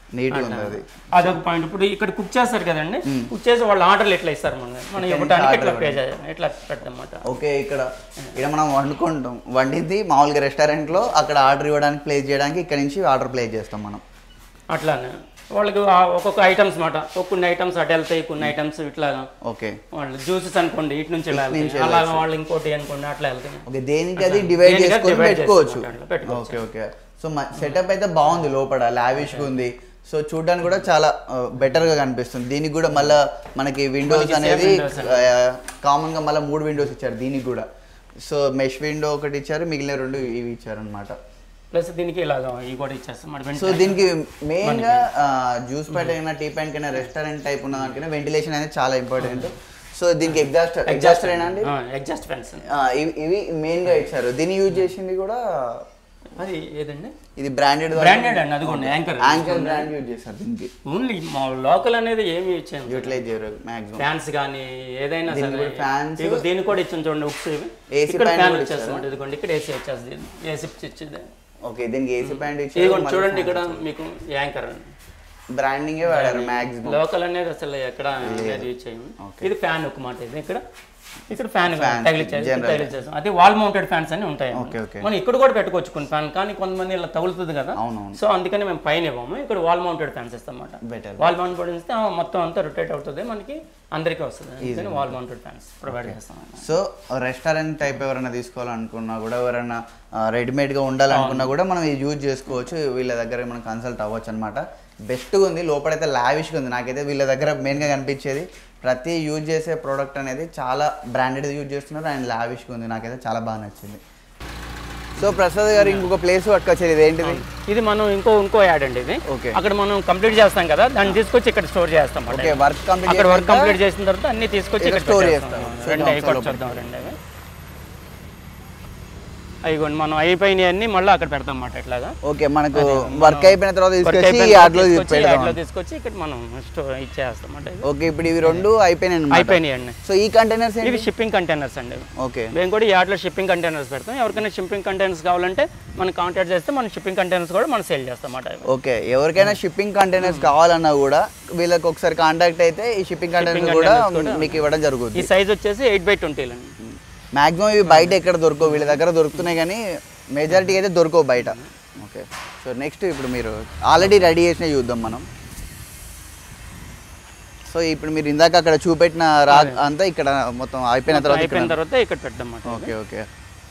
నీట్గా ఉంది అది
అదొక పాయింట్ ఇప్పుడు ఇక్కడ కుక్ చేస్తారు కదండి కుక్ చేసి వాళ్ళు ఆర్డర్లు ఎట్లా ఇస్తారు మనం మనం ఇవ్వడానికి ఇట్లా పే చేయాలి ఇట్లా పెడతామన్నమాట
ఓకే ఇక్కడ ఇక్కడ మనం వండుకుంటాం వండింది మామూలుగా రెస్టారెంట్లో అక్కడ ఆర్డర్ ఇవ్వడానికి ప్లేస్ చేయడానికి ఇక్కడ నుంచి ఆర్డర్ ప్లేస్ చేస్తాం మనం
అట్లానే వాళ్ళకి ఆ ఒక్కొక్క ఐటమ్స్ మాట కొన్ని ఐటమ్స్ అటు వెళ్తాయి కొన్ని ఐటమ్స్ ఇట్లా
ఓకే
వాళ్ళు జ్యూసెస్ అనుకోండి ఇటు నుంచి ఇలా వెళ్తాయి అలా వాళ్ళు ఇంకోటి అనుకోండి అట్లా వెళ్తాయి
ఓకే దేనికి అది డివైడ్
దేనికి అది
చేసుకొని
divide
పెట్టుకోవచ్చు
చేసుకొని అట్లా పెట్టుకోవచ్చు.
ఓకే ఓకే సో సెటప్ అయితే బాగుంది లోపల లావిష్గా ఉంది సో చూడడానికి కూడా చాలా బెటర్ గా కనిపిస్తుంది దీనికి కూడా మళ్ళీ మనకి విండోస్
మనకి
అనేది
same windows
కామన్ గా మళ్ళీ మూడు విండోస్ ఇచ్చారు దీనికి కూడా సో మెష్ విండో ఒకటి ఇచ్చారు మిగిలిన రెండు ఇవి ఇచ్చారు అనమాట
ప్లస్ దీనికి ఇలాగా ఇవి కూడా ఇచ్చేస్తాం మరి
సో దీనికి మెయిన్ గా జ్యూస్ ప్యాట్ అయినా టీ ప్యాంట్ అయినా రెస్టారెంట్ టైప్ ఉన్న దానికైనా వెంటిలేషన్ అనేది చాలా ఇంపార్టెంట్ సో దీనికి ఎగ్జాస్ట్ ఎగ్జాస్ట్ అయినా అండి
ఎగ్జాస్ట్ ఫ్యాన్స్
ఆ, ఇవి- ఇవి మెయిన్ గా ఇచ్చారు దీన్ని యూజ్ చేసింది కూడా
అది ఏదండి
ఇది బ్రాండెడ్
బ్రాండెడ్ అండి అది కూడా యాంకర్
యాంకర్ బ్రాండ్ యూజ్ చేస్తారు దీనికి
ఓన్లీ మా లోకల్ అనేది ఏమి ఇచ్చాను
యూటిలైజ్ చేయరు మాక్సిమం
ఫ్యాన్స్ కానీ ఏదైనా
దీనికి
సరే
కూడా fans-
ఇదిగో దీనికి కూడా ఇచ్చాను చూడండి ఉక్స్ ఇవి
AC
ఇక్కడ
fan
ఫ్యాన్
కూడా
వచ్చేస్తుంది ఇదిగోండి ఇక్కడ ఏసీ వచ్చేస్తుంది ఏసీ ఇచ్చేది
ఓకే దీనికి ఏసీ ప్యాంట్
ఇదిగోండి
ఇచ్చారు
చూడండి ఇక్కడ మీకు యాంకర్ అండి
బ్రాండింగే వాడారు మాక్సిమం
లోకల్ అనేది అసలు ఎక్కడ అనేది యూజ్ చేయము
Okay.
ఇది ఫ్యాన్ ఒక మాట ఇది ఇక్కడ ఇక్కడ ఫ్యాన్
Fan,
తగిలిచ్చేది
general.
తగిలిచ్చేస్తాం అది వాల్ మౌంటెడ్ ఫ్యాన్స్ అని ఉంటాయి
Okay, okay.
మనం ఇక్కడ కూడా పెట్టుకోవచ్చు కొన్ని ఫ్యాన్ కానీ కొంతమంది ఇలా తగులుతుంది కదా
అవునవును.
సో అందుకని మేము పైన ఇవ్వము ఇక్కడ వాల్ మౌంటెడ్ ఫ్యాన్స్ ఇస్తాం అన్నమాట
బెటర్
వాల్ మౌంటెడ్ ఇస్తే ఆ మొత్తం అంతా రొటేట్ అవుతుంది మనకి అందరికీ వస్తుంది అందుకని వాల్ మౌంటెడ్ ఫ్యాన్స్ ప్రొవైడ్ చేస్తాం అన్నమాట.
సో రెస్టారెంట్ టైప్ ఎవరైనా తీసుకోవాలనుకున్నా కూడా ఎవరైనా రెడీమేడ్గా ఉండాలనుకున్నా కూడా మనం ఇది యూజ్ చేసుకోవచ్చు వీళ్ళ దగ్గర మనం కన్సల్ట్ అవ్వచ్చు అనమాట బెస్ట్గా ఉంది లోపలైతే లావిష్గా ఉంది నాకైతే వీళ్ళ దగ్గర మెయిన్గా కనిపించేది ప్రతి యూజ్ చేసే ప్రోడక్ట్ అనేది చాలా బ్రాండెడ్ యూజ్ చేస్తున్నారు అండ్ లావిష్గా ఉంది నాకైతే చాలా బాగా నచ్చింది సో ప్రసాద్ గారు ఇంకొక ప్లేస్ పట్టుకొచ్చేది ఇది ఏంటిది
ఇది మనం ఇంకో ఇంకో యాడ్ అండి ఇది
Okay.
అక్కడ మనం కంప్లీట్ చేస్తాం కదా దాన్ని తీసుకొచ్చి ఇక్కడ స్టోర్ చేస్తాం అన్నమాట.
ఓకే వర్క్ కంప్లీట్
అక్కడ వర్క్ కంప్లీట్ చేసిన తర్వాత అన్ని తీసుకొచ్చి
ఇక్కడ
ఇక్కడ
store
store
చేస్తాం.
చేస్తాం
చూద్దాం
రెండు అవి కూడా
ఒకసారి
చూద్దాం రెండు అవి అయిగోండి మనం అయిపోయినవి అన్ని మళ్ళీ అక్కడ పెడతాం అన్నమాట ఇట్లాగా
ఓకే మనకు వర్క్ అయిపోయిన తర్వాత
Work
తీసుకొచ్చి
అయిపోయిన
యాడ్లో
తర్వాత తీసుకొచ్చి
పెడదాం
యాడ్లో తీసుకొచ్చి ఇక్కడ మనం స్టోర్ ఇచ్చేస్తాం అన్నమాట ఇది.
ఓకే ఇప్పుడు ఇవి రెండు అయిపోయినాయి అన్నమాట.
అయిపోయినాయి అండి
సో ఈ కంటైనర్స్
ఇవి షిప్పింగ్ కంటైనర్స్ అండి ఇవి.
ఓకే
మేము కూడా ఈ యాడ్లో షిప్పింగ్ కంటైనర్స్ పెడతాం ఎవరికైనా షిప్పింగ్ కంటైనర్స్ కావాలంటే మనం కాంటాక్ట్ చేస్తే మనం షిప్పింగ్ కంటైనర్స్ కూడా మనం సేల్ చేస్తాం అన్నమాట ఇవి.
ఓకే ఎవరికైనా షిప్పింగ్ కంటైనర్స్ కావాలన్నా కూడా వీళ్ళకి ఒకసారి కాంటాక్ట్ అయితే ఈ షిప్పింగ్ కంటైనర్స్
Shipping
కూడా
containers కూడా
మీకు ఇవ్వడం
ఈ
జరుగుతుంది
సైజ్ వచ్చేసి ఎయిట్ బై ట్వంటీ అండి
మాక్సిమం ఇవి బయట ఎక్కడ దొరకవు వీళ్ళ దగ్గర దొరుకుతున్నాయి కానీ మెజారిటీ అయితే దొరకవు బయట ఓకే సో నెక్స్ట్ ఇప్పుడు మీరు ఆల్రెడీ రెడీ చేసిన చూద్దాం మనం సో ఇప్పుడు మీరు ఇందాక అక్కడ చూపెట్టిన రా అంతా ఇక్కడ మొత్తం అయిపోయిన తర్వాత
అయిపోయిన
ఇక్కడ
తర్వాత ఇక్కడ పెడతాం అన్నమాట
ఓకే ఓకే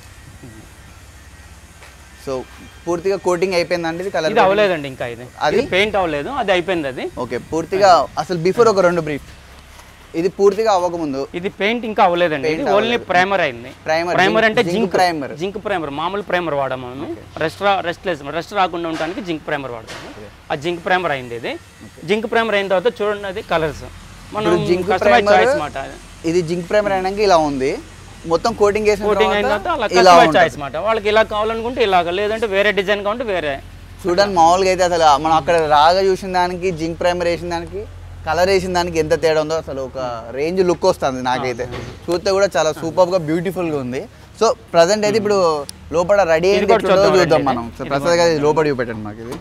సో పూర్తిగా కోటింగ్ అయిపోయిందండి ఇది కలర్
ఇది అవ్వలేదండి ఇంకా ఇది
అది?
అది పెయింట్ అవ్వలేదు అది అయిపోయింది అది
ఓకే పూర్తిగా అసలు బిఫోర్ ఒక రెండు బ్రీఫ్ ఇది పూర్తిగా అవ్వకముందు
ఇది పెయింట్ ఇంకా అవ్వలేదండి ఇది
Paint
ఓన్లీ
అవ్వలేదు.
ప్రైమర్ అయింది
Primer,
ప్రైమర్
zinc-
అంటే
zinc
zinc
primer.
Zinc primer మామూలు ప్రైమర్ వాడాము మేము రెస్ట్ రా రెస్ట్ లెస్ రెస్ట్ రాకుండా ఉండడానికి జింక్ ప్రైమర్ వాడతాము ఆ జింక్ ప్రైమర్ అయింది ఇది జింక్ ప్రైమర్ అయిన తర్వాత చూడండి అది కలర్స్ మనం
ఇప్పుడు జింక్
కస్టమైజ్
ప్రైమర్
చాయిస్ మాట
ఇది జింక్ ప్రైమర్ అయినాక ఇలా ఉంది మొత్తం కోటింగ్ చేసిన
కోటింగ్ అయిన
తర్వాత
తర్వాత అలా
ఇలా
కస్టమైజ్
ఉంటుంది
చాయిస్ మాట వాళ్ళకి ఇలా కావాలనుకుంటే ఇలాగ లేదంటే వేరే డిజైన్ కావాలంటే వేరే
చూడండి మామూలుగా అయితే అసలు మనం అక్కడ రాగా చూసిన దానికి జింక్ ప్రైమర్ వేసిన దానికి కలర్ వేసిన దానికి ఎంత తేడా ఉందో అసలు ఒక రేంజ్ లుక్ వస్తుంది నాకైతే చూస్తే కూడా చాలా సూపర్ గా బ్యూటిఫుల్ గా ఉంది సో ప్రజెంట్ అయితే ఇప్పుడు లోపల రెడీ
ఇది
అయింది
కూడా
ఎట్లుందో
చూద్దాం
చూద్దాం
రండి.
మనం సో ప్రసాద్ గారు ఇది లోపల చూపెట్టండి మాకు ఇది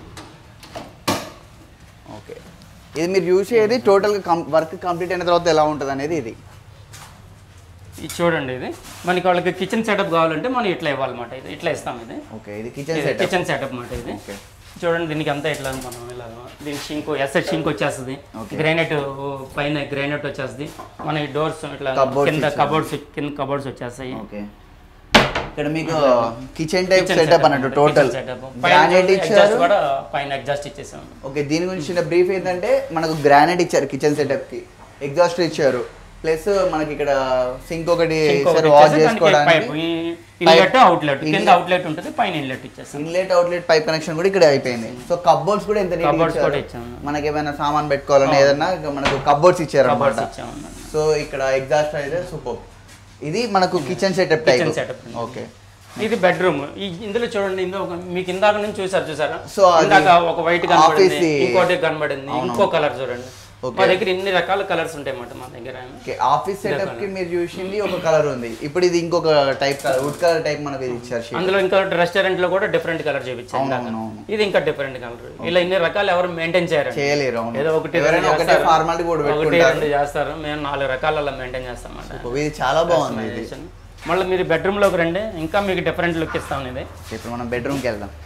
ఓకే ఇది మీరు చూసేది టోటల్గా కం వర్క్ కంప్లీట్ అయిన తర్వాత ఎలా ఉంటుంది అనేది ఇది
ఇది చూడండి ఇది మనకి వాళ్ళకి కిచెన్ సెటప్ కావాలంటే మనం ఇట్లా ఇవ్వాలన్నమాట ఇది ఇట్లా ఇస్తాం ఇది
ఓకే ఇది కిచెన్ సెట్
కిచెన్ సెటప్ మాట ఇది
ఓకే
చూడండి దీనికి అంతా ఇట్లా మనం ఇలా దీనికి షింక్ ఎస్ఎస్ షింక్ వచ్చేస్తుంది గ్రైనైట్ పైన గ్రైనైట్ వచ్చేస్తుంది మన ఈ డోర్స్ ఇట్లా
Cupboards
కింద
ఇచ్చారు.
కబోర్డ్స్ కింద కబోర్డ్స్ వచ్చేస్తాయి
ఓకే ఇక్కడ మీకు kitchen type
Kitchen
setup
setup
అన్నట్టు
అన్నమాట,
టోటల్
kitchen setup. పైన
గ్రానైట్
exhaust
ఇచ్చారు
కూడా పైన ఎగ్జాస్ట్ ఇచ్చేసాం
ఓకే దీని గురించి చిన్న బ్రీఫ్ ఏంటంటే మనకు గ్రానైట్ ఇచ్చారు కిచెన్ సెటప్ కి ఎగ్జాస్ట్ ఇచ్చారు ప్లస్ మనకి ఇక్కడ సింక్ ఒకటి ఇచ్చారు వాష్ చేసుకోవడానికి
ఇన్లెట్ అవుట్లెట్ కింద
Inlet.
అవుట్లెట్ ఉంటుంది పైన ఇన్లెట్ ఇచ్చేసాం
ఇన్లెట్ అవుట్లెట్ పైప్ కనెక్షన్ కూడా ఇక్కడ అయిపోయింది సో కబ్బోర్డ్స్ కూడా ఎంత నీట్గా
Cupboards కూడా
ఇచ్చారు
ఇచ్చాము.
మనకి ఏమైనా సామాన్ పెట్టుకోవాలన్నా ఏదన్నా ఇక మనకు కబ్బోర్డ్స్ ఇచ్చారు
కబోర్డ్స్
అన్నమాట
ఇచ్చాము అన్నమాట.
సో ఇక్కడ ఎగ్జాస్ట్ అయితే సూపర్ ఇది మనకు kitchen setup type
Kitchen setup.
Okay
ఇది బెడ్రూమ్ ఈ ఇందులో చూడండి ఇందులో ఒక మీకు ఇందాక నుంచి చూసారు చూసారా
So, అది
ఇందాక ఒక వైట్ కనబడింది
office ది-
ఇంకోటి కనబడింది ఇంకో కలర్ చూడండి మా దగ్గర ఇన్ని రకాల కలర్స్ ఉంటాయి అన్నమాట మా దగ్గర
ఓకే ఆఫీస్ సెటప్ కి మీరు చూసింది ఒక కలర్ ఉంది ఇప్పుడు ఇది ఇంకొక type colour wood colour type మనకి ఇది ఇచ్చారు sheet.
అందులో ఇంకా రెస్టారెంట్ లో కూడా డిఫరెంట్ కలర్ చూపించాను ఇందాక.
అవునవును.
ఇది ఇంకా డిఫరెంట్ కలర్ ఇలా ఇన్ని రకాలు ఎవరు మెయింటైన్ చేయరు
చేయలేరు అవును
ఏదో ఒకటి
ఎవరైనా
రెండు
ఒకటే
చేస్తారు.
ఫార్మాలిటీ కూడా
ఒకటి
పెట్టుకుంటారు
రెండు చేస్తారు మేము నాలుగు రకాల అలా మెయింటైన్ చేస్తాం అన్నమాట
ఇది చాలా బాగుంది ఇది
మళ్ళీ మీరు బెడ్రూమ్ లోకి రండి ఇంకా మీకు డిఫరెంట్ లుక్ ఇస్తాం ఇది
ఇప్పుడు మనం బెడ్రూమ్ కి వెళ్దాం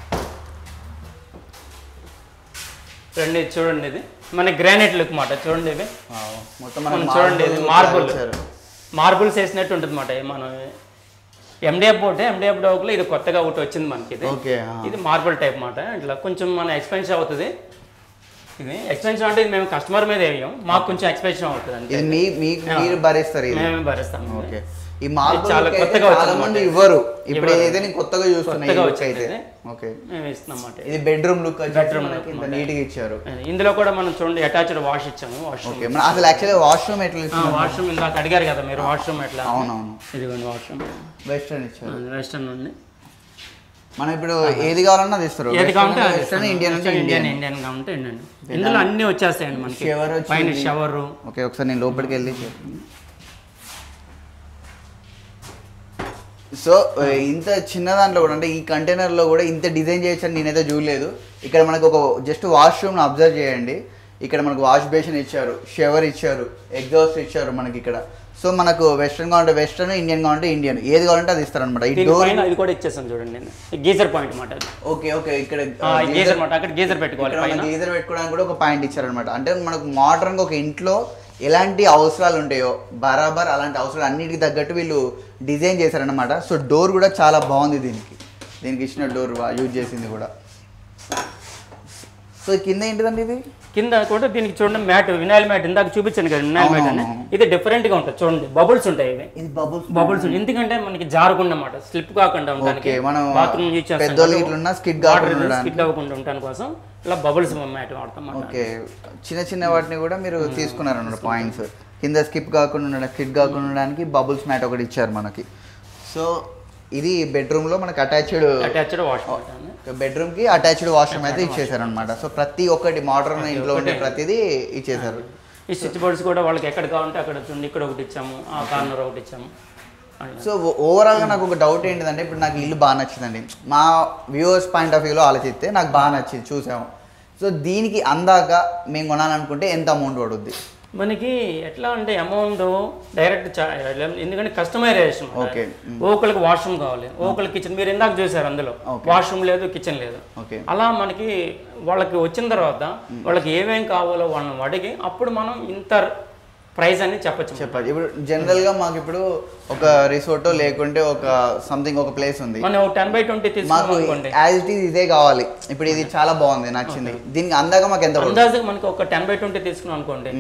రండి ఇది చూడండి ఇది మన గ్రానైట్ లుక్ మాట చూడండి ఇది
వావ్. మొత్తం
మనం
మనం
చూడండి ఇది
మార్బుల్
మార్బుల్
ఇచ్చారు.
మార్బుల్స్ వేసినట్టు ఉంటుంది మాట మనం ఎండిఎఫ్ ఒకటి ఎండిఎఫ్ డోక్లో ఇది కొత్తగా ఒకటి వచ్చింది మనకి ఇది
ఓకే ఆ.
ఇది మార్బుల్ టైప్ మాట ఇట్లా కొంచెం మన ఎక్స్పెన్సివ్ అవుతుంది ఇది ఎక్స్పెన్సివ్ అంటే ఇది మేము కస్టమర్ మీద వేయం మాకు కొంచెం ఎక్స్పెన్సివ్ అవుతుంది అంతే
ఇది మీ మీకు మీరు భరిస్తారు ఇది
మేమే భరిస్తాం ఇది.
ఓకే ఈ మార్బుల్
చాలా
అయితే
కొత్తగా
చాలా
వచ్చింది
మంది
అన్నమాట.
ఇవ్వరు ఇప్పుడు
ఇవ్వరు.
ఏదైతే నేను కొత్తగా చూస్తున్నా ఈ
కొత్తగా
look
వచ్చింది
అయితే
ఇది.
ఓకే
మేము ఇస్తున్నాం అన్నమాట
ఇది బెడ్రూమ్ లుక్ వచ్చి
Bedroom
మనకి
look
ఇంత నీట్ గా ఇచ్చారు
ఇందులో కూడా మనం చూడండి అటాచ్డ్ వాష్ ఇచ్చాము వాష్రూమ్
ఓకే మన అసలు యాక్చువల్లీ వాష్రూమ్ ఎట్లా ఇస్తున్నారు
వాష్రూమ్ ఇందాక అడిగారు కదా మీరు వాష్రూమ్ ఎట్లా
అవునవును
ఇదిగోండి వాష్రూమ్
వెస్టర్న్ ఇచ్చారు
వెస్టర్న్ ఉంది
మనం ఇప్పుడు ఏది కావాలన్నా అది ఇస్తారు
ఏది కావాలంటే అది
వెస్టర్న్ ఇండియన్ అంటే
ఇండియన్
ఇండియన్
ఇండియన్ కావాలంటే ఇండియన్ ఇందులో అన్ని వచ్చేస్తాయండి మనకి
Shower వచ్చింది.
పైన షవరు
ఓకే ఒకసారి నేను లోపలికి వెళ్ళి సో ఇంత చిన్న దాంట్లో కూడా అంటే ఈ కంటైనర్ లో కూడా ఇంత డిజైన్ చేయొచ్చని నేనైతే చూడలేదు ఇక్కడ మనకు ఒక జస్ట్ వాష్రూమ్ అబ్జర్వ్ చేయండి ఇక్కడ మనకు వాష్ బేసిన్ ఇచ్చారు షవర్ ఇచ్చారు ఎగ్జాస్ట్ ఇచ్చారు మనకి ఇక్కడ సో మనకు వెస్ట్రన్ కావాలంటే వెస్ట్రన్ ఇండియన్ కావాలంటే ఇండియన్ ఏది కావాలంటే అది ఇస్తారనమాట ఈ డోర్
పైన ఇది కూడా ఇచ్చేసాను చూడండి నేను గీజర్ పాయింట్ మాట
ఓకే ఓకే ఇక్కడ
గీజర్ మాట అక్కడ గీజర్ పెట్టుకోవాలి పైన
గీజర్ పెట్టుకోవడానికి కూడా ఒక పాయింట్ ఇచ్చారనమాట అంటే మనకు మోడర్న్ గా ఒక ఇంట్లో ఎలాంటి అవసరాలు ఉంటాయో బరాబర్ అలాంటి అవసరాలు అన్నిటికి తగ్గట్టు వీళ్ళు డిజైన్ చేశారనమాట సో డోర్ కూడా చాలా బాగుంది దీనికి దీనికి ఇచ్చిన డోర్ యూజ్ చేసింది కూడా సో కింద ఏంటిదండి ఇది
కింద కూడా దీనికి చూడండి మ్యాట్ వినాయిల్ మ్యాట్ ఇందాక చూపించాను కదా వినాయిల్ మ్యాట్ అని
అవునవును.
ఇది డిఫరెంట్ గా ఉంటుంది చూడండి బబుల్స్ ఉంటాయి ఇవి
ఇది బబుల్స్
బబుల్స్ ఎందుకంటే మనకి జారకుండా అన్నమాట స్లిప్ కాకుండా ఉండడానికి
ఓకే మనం
బాత్రూమ్ యూజ్ చేస్తాం
పెద్దోళ్ళు ఇట్లున్నా స్కిడ్ కాకుండా ఉండడానికి.
స్కిడ్ అవ్వకుండా ఉండడానికి కోసం ఇలా బబుల్స్ మ్యాట్ వాడతాం అన్నమాట.
ఓకే చిన్న చిన్న వాటిని కూడా మీరు తీసుకున్నారన్నమాట పాయింట్స్ కింద స్కిప్ కాకుండా ఉండడానికి స్కిడ్ కాకుండా ఉండడానికి బబుల్స్ మ్యాట్ ఒకటి ఇచ్చారు మనకి సో ఇది బెడ్రూమ్ లో మనకి అటాచ్డ్
అటాచ్డ్ వాష్ మాట అని.
బెడ్రూమ్ కి అటాచ్డ్ వాష్రూమ్ అయితే ఇచ్చేసారు అనమాట సో ప్రతి ఒక్కటి మోడర్న్ ఇంట్లో ఉండే ప్రతిదీ ఇచ్చేసారు
ఈ స్విచ్ బోర్డ్స్ కూడా వాళ్ళకి ఎక్కడ కావాలంటే అక్కడ చూడండి ఇక్కడ ఒకటి ఇచ్చాము ఆ కార్నర్ ఒకటి ఇచ్చాము అట్లా.
సో ఓవరాల్ గా నాకు ఒక డౌట్ ఏంటిదంటే ఇప్పుడు నాకు ఇల్లు బాగా నచ్చిందండి మా వ్యూవర్స్ పాయింట్ ఆఫ్ వ్యూలో ఆలోచిస్తే నాకు బాగా నచ్చింది చూసాము సో దీనికి అందాక మేము కొనాలనుకుంటే ఎంత అమౌంట్ పడుద్ది
మనకి ఎట్లా అంటే అమౌంట్ డైరెక్ట్ ఎందుకంటే కస్టమైజేషన్
Okay.
ఒకరికి వాష్రూమ్ కావాలి ఒకరికి కిచెన్ మీరు ఇందాక చూసారు అందులో
Okay.
వాష్రూమ్ లేదు కిచెన్ లేదు
ఓకే
అలా మనకి వాళ్ళకి వచ్చిన తర్వాత వాళ్ళకి ఏమేం కావాలో వాళ్ళని అడిగి అప్పుడు మనం ఇంత ప్రైస్ అని చెప్పచ్చు
చెప్పాలి ఇప్పుడు జనరల్ గా మాకు ఇప్పుడు ఒక రిసార్ట్ లేకుంటే ఒక సంథింగ్ ఒక ప్లేస్ ఉంది
మనం టెన్ బై ట్వంటీ
మాకు
తీసుకున్నాం అనుకోండి
యాజ్ ఇట్ ఈస్ ఇదే కావాలి ఇప్పుడు ఇది చాలా బాగుంది నచ్చింది దీనికి అందాక మాకు ఎంత పడుతుంది
అందాజుగా మనకి ఒక టెన్ బై ట్వంటీ తీసుకున్నాం అనుకోండి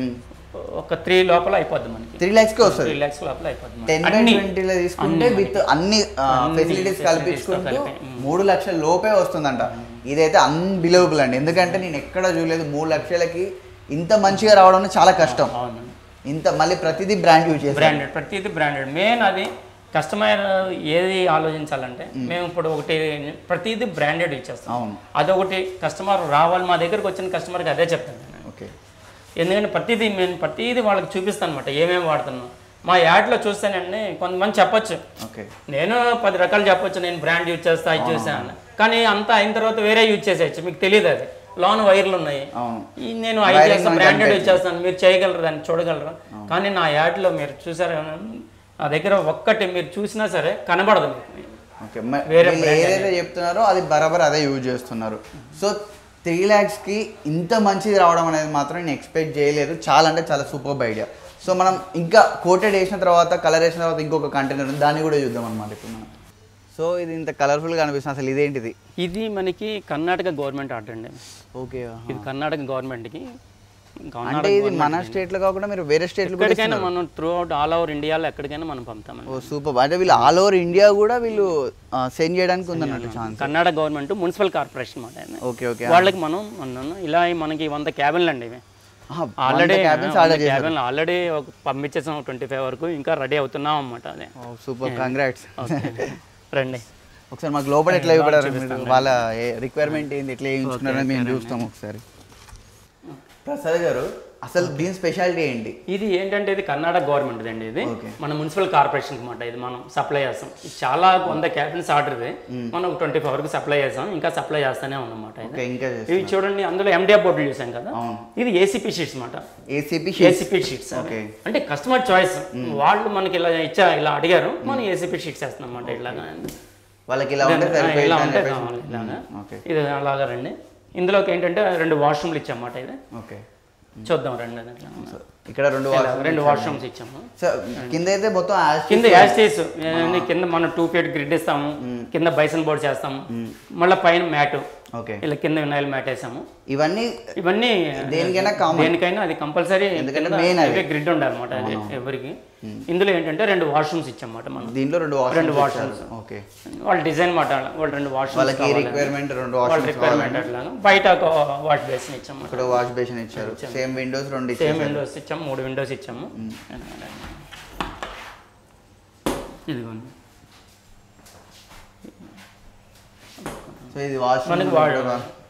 ఒక త్రీ లోపల అయిపోద్ది మనకి
త్రీ ల్యాక్స్ కి వస్తుంది
త్రీ ల్యాక్స్ లోపల అయిపోద్ది మనకి.
టెన్ బై
అన్ని
ట్వంటీలో తీసుకుంటే విత్ అన్ని
అన్ని
ఫెసిలిటీస్
facilities
కల్పించుకుంటూ
తో కలిపి, మ్మ్.
మూడు లక్షల లోపే వస్తుందంట ఇదైతే అన్బిలీవబుల్ అండి ఎందుకంటే నేను ఎక్కడ చూడలేదు మూడు లక్షలకి ఇంత మంచిగా రావడం చాలా కష్టం
అవును
ఇంత మళ్ళీ ప్రతిదీ బ్రాండ్ యూజ్ చేస్తాం
బ్రాండెడ్ ప్రతిదీ బ్రాండెడ్ మెయిన్ అది కస్టమర్ ఏది ఆలోచించాలంటే మేము ఇప్పుడు ఒకటి ప్రతిదీ బ్రాండెడ్ ఇచ్చేస్తాం
అవును
అదొకటి కస్టమర్ రావాలి మా దగ్గరకు వచ్చిన కస్టమర్కి అదే చెప్తాను నేను
ఓకే
ఎందుకంటే ప్రతిదీ మేము ప్రతిదీ వాళ్ళకి చూపిస్తాను అనమాట ఏమేమి వాడుతున్నాం మా యాడ్లో చూస్తేనండి కొంతమంది చెప్పొచ్చు
ఓకే
నేను పది రకాలు చెప్పొచ్చు నేను బ్రాండ్ యూజ్ చేస్తా ఇది చూసాను కానీ అంతా అయిన తర్వాత వేరే యూజ్ చేసేయచ్చు మీకు తెలియదు అది లోన్ వైర్లు ఉన్నాయి
అవును
ఈ నేను ఐ
Wiring
చేస్తాను
మనకి
బ్రాండెడ్
కనిపించదు.
చేస్తాను మీరు చేయగలరు దాన్ని చూడగలరు కానీ నా యాడ్లో మీరు చూసారు నా దగ్గర ఒక్కటి మీరు చూసినా సరే కనబడదు మీకు
ఓకే మ-
వేరే
వీళ్ళు
brand
ఏదైతే చెప్తున్నారో అది బరాబర్ అదే యూజ్ చేస్తున్నారు సో త్రీ ల్యాక్స్కి ఇంత మంచిది రావడం అనేది మాత్రం నేను ఎక్స్పెక్ట్ చేయలేదు చాలా అంటే చాలా సూపర్ ఐడియా సో మనం ఇంకా కోటెడ్ వేసిన తర్వాత కలర్ వేసిన తర్వాత ఇంకొక కంటైనర్ ఉంది దాన్ని కూడా చూద్దాం అనమాట ఇప్పుడు మనం సో ఇది ఇంత కలర్ఫుల్గా అనిపిస్తుంది అసలు ఇదేంటిది
ఇది మనకి కర్ణాటక గవర్నమెంట్ ఆర్డర్ అండి
ఓకే
ఇది కర్ణాటక గవర్నమెంట్కి
అంటే
కర్ణాటక
ఇది మన స్టేట్లో కాకుండా మీరు వేరే స్టేట్లు కూడా
ఎక్కడికైనా మనం త్రూ అవుట్ ఆల్ ఓవర్ ఇండియాలో ఎక్కడికైనా మనం పంపుతామండి
ఓ సూపర్ అంటే వీళ్ళు ఆల్ ఓవర్ ఇండియా కూడా వీళ్ళు సెండ్ చేయడానికి ఉందన్నట్టు chance
Karnataka government municipal corporation మాట ఆయన.
ఓకే ఓకే
వాళ్ళకి మనం అన్నాను ఇలా మనకి వంద క్యాబిన్లు అండి ఇవి ఆల్రెడీ
క్యాబిన్స్ ఆర్డర్ చేశారు
క్యాబిన్ ఆల్రెడీ ఒక పంపించేసాం ట్వంటీ ఫైవ్ వరకు ఇంకా రెడీ అవుతున్నాం అన్నమాట అదే
సూపర్ కంగ్రాట్స్
ఓకే రండి
ఒకసారి మాకు లోపల ఎట్లా ఇవ్వడారు మీరు వాళ్ళ రిక్వైర్మెంట్ ఏంది ఎట్లా వేయించుకున్నారని మేము చూస్తాం ఒకసారి ప్రసాద్ గారు అసలు దీని స్పెషాలిటీ ఏంటి
ఇది ఏంటంటే ఇది కర్ణాటక గవర్నమెంట్ అండి ఇది
Okay.
మన మున్సిపల్ కార్పొరేషన్ అనమాట ఇది మనం సప్లై చేస్తాం ఇది చాలా వంద క్యాబినెట్స్ ఆర్డర్ ఇది మనం ట్వంటీ ఫోర్ వరకు సప్లై చేస్తాం ఇంకా సప్లై చేస్తూనే ఉన్నమాట ఇది
ఓకే ఇంకా
ఇవి చూడండి అందులో ఎండిఎఫ్ బోర్డులు చూసాం కదా
అవును.
ఇది ఏసీపీ షీట్స్ అనమాట
ఏసీపీ
ఏసీపీ షీట్స్
Okay.
అంటే కస్టమర్ చాయిస్ వాళ్ళు మనకి ఇలా ఇచ్చా ఇలా అడిగారు మనం ఏసీపీ షీట్స్ వేస్తున్నాం అన్నమాట ఇలాగా
వాళ్ళకి ఇలా ఉంటే
ఇలా
సరిపోయింది అని
ఉంటే
చెప్పేసి
కావాలి ఇలాగా
ఓకే
ఇది అలాగా రండి ఇందులోకి ఏంటంటే రెండు వాష్రూమ్లు ఇచ్చామన్నమాట ఇది
ఓకే
చూద్దాం రండి అది అట్లా.
ఇక్కడ రెండు
ఇలా
washroom
రెండు
ఇచ్చారు.
వాష్రూమ్స్ ఇచ్చాము
సో కింద అయితే మొత్తం యాష్
కింద యాస్టేస్ కింద మనం టూ ఫీట్ గ్రిడ్ ఇస్తాము కింద బైసన్ బోర్డ్ చేస్తాము మళ్ళీ పైన మ్యాట్
ఓకే
ఇలా కింద వినాయిల్ మ్యాట్ వేసాము
ఇవన్నీ
ఇవన్నీ
దేనికైనా కామన్
దేనికైనా అది కంపల్సరీ
ఎందుకంటే main అది.
గ్రిడ్ ఉండాలన్నమాట అది ఎవరికి ఇందులో ఏంటంటే రెండు వాష్రూమ్స్ ఇచ్చామన్నమాట మనం
దీంట్లో రెండు
రెండు
వాష్రూమ్స్
washrooms.
ఓకే
వాళ్ళ డిజైన్ మాట వాళ్ళు రెండు వాష్రూమ్స్
వాళ్ళకి రిక్వైర్మెంట్ రెండు
వాళ్ళ
వాష్రూమ్స్
రిక్వైర్మెంట్ అట్లాగా బయట ఒక వాష్ బేసిన్ ఇచ్చాము
ఇక్కడ వాష్ బేసిన్ ఇచ్చారు సేమ్ విండోస్ రెండు
సేమ్
ఇచ్చారు
విండోస్ ఇచ్చాము మూడు విండోస్ ఇచ్చాము ఇదిగోండి
సో ఇది వాష్
మనకి వాడు-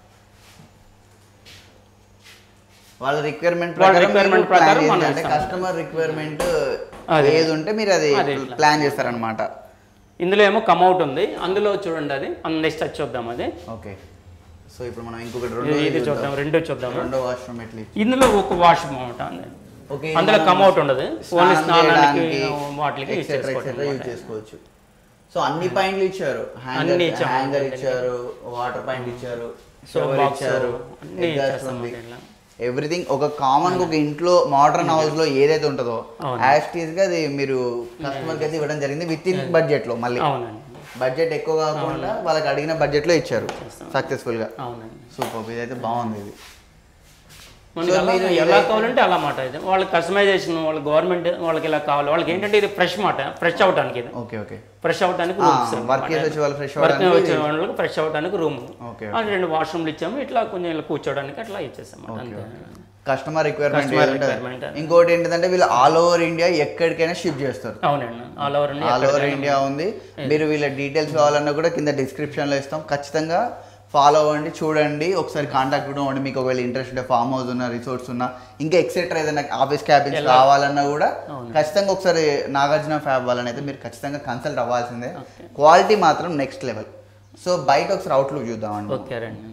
వాళ్ళ రిక్వైర్మెంట్
వాళ్ళ
ప్రకారం
requirement
ప్లాన్
ప్రకారం మనం
అంటే
ఇస్తాం.
కస్టమర్ రిక్వైర్మెంట్
అదే.
ఏది ఉంటే మీరు అది
అదే ఇట్లా.
ప్లాన్ చేస్తారనమాట
ఇందులో ఏమో కమ్అవుట్ ఉంది అందులో చూడండి అది నెక్స్ట్ అది చూద్దాం అది
ఓకే సో ఇప్పుడు మనం ఇంకొకటి
ఇది-
రెండు
ఇది చూద్దాం రెండు చూద్దాం
రెండో వాష్రూమ్ ఎట్లా ఇచ్చి-
ఇందులో ఒక వాష్ అనమాట
ఓకే
అందులో
మనం
కమ్అవుట్ ఉండదు ఓన్లీ
స్నానం
స్నానానికి
చేయడానికి,
వాటికి యూజ్
etc, etc
చేసుకోవడం
యూజ్ చేసుకోవచ్చు సో అన్ని పాయింట్లు ఇచ్చారు
అన్ని ఇచ్చాము.
హ్యాంగర్ ఇచ్చారు వాటర్ పాయింట్ ఇచ్చారు
సో
shower
బాక్స్
ఇచ్చారు
అన్ని
exhaust
ఇచ్చేస్తాం
ఉంది.
ఇట్లా.
ఎవ్రీథింగ్ ఒక కామన్ ఒక ఇంట్లో మోడర్న్ హౌస్ లో ఏదైతే ఉంటుందో
అవును.
యాస్టీస్ గా అది మీరు కస్టమర్ కి అయితే ఇవ్వడం జరిగింది విత్ ఇన్ బడ్జెట్ లో మళ్ళీ
అవునండి
బడ్జెట్ ఎక్కువ కాకుండా వాళ్ళకి అడిగిన బడ్జెట్ లో ఇచ్చారు సక్సెస్ఫుల్ గా
అవునండి
సూపర్ ఇదైతే బాగుంది ఇది
మనకి ఎలా ఎలా కావాలంటే అలా మాట ఇది వాళ్ళకి కస్టమైజేషన్ వాళ్ళ గవర్నమెంట్ వాళ్ళకి ఇలా కావాలి వాళ్ళకి ఏంటంటే ఇది ఫ్రెష్ మాట ఫ్రెష్ అవడానికి ఇది
ఓకే ఓకే
ఫ్రెష్ అవడానికి
ఆ,
రూమ్స్
work చేసి వచ్చే వాళ్ళు fresh
వర్క్
అవ్వడానికి
వచ్చే వాళ్ళకి ఫ్రెష్ అవడానికి రూమ్
ఓకే
రెండు వాష్రూమ్లు ఇచ్చాము ఇట్లా కొంచెం ఇలా కూర్చోడానికి అట్లా ఇచ్చేసాం అంతే
కస్టమర్ రిక్వైర్మెంట్
Customer requirement.
ఇంకోటి ఏంటంటే వీళ్ళు ఆల్ ఓవర్ ఇండియా ఎక్కడికైనా షిప్ చేస్తారు
అవునండి all over
all over India ఉంది మీరు వీళ్ళ డీటెయిల్స్ కావాలన్నా కూడా కింద description లో ఇస్తాం ఖచ్చితంగా ఫాలో అవ్వండి చూడండి ఒకసారి కాంటాక్ట్ కూడా అవ్వండి మీకు ఒకవేళ ఇంట్రెస్ట్ ఉంటే ఫామ్ హౌస్ ఉన్న రిసార్ట్స్ ఉన్నా ఇంకా ఎక్సెట్రా ఏదైనా ఆఫీస్ క్యాబిన్స్ కావాలన్నా కూడా ఖచ్చితంగా ఒకసారి నాగార్జున ఫ్యాబ్ వాళ్ళని అయితే మీరు ఖచ్చితంగా కన్సల్ట్ అవ్వాల్సిందే క్వాలిటీ మాత్రం నెక్స్ట్ లెవెల్ సో బయట ఒకసారి అవుట్లుక్ చూద్దామండి
ఓకే రండి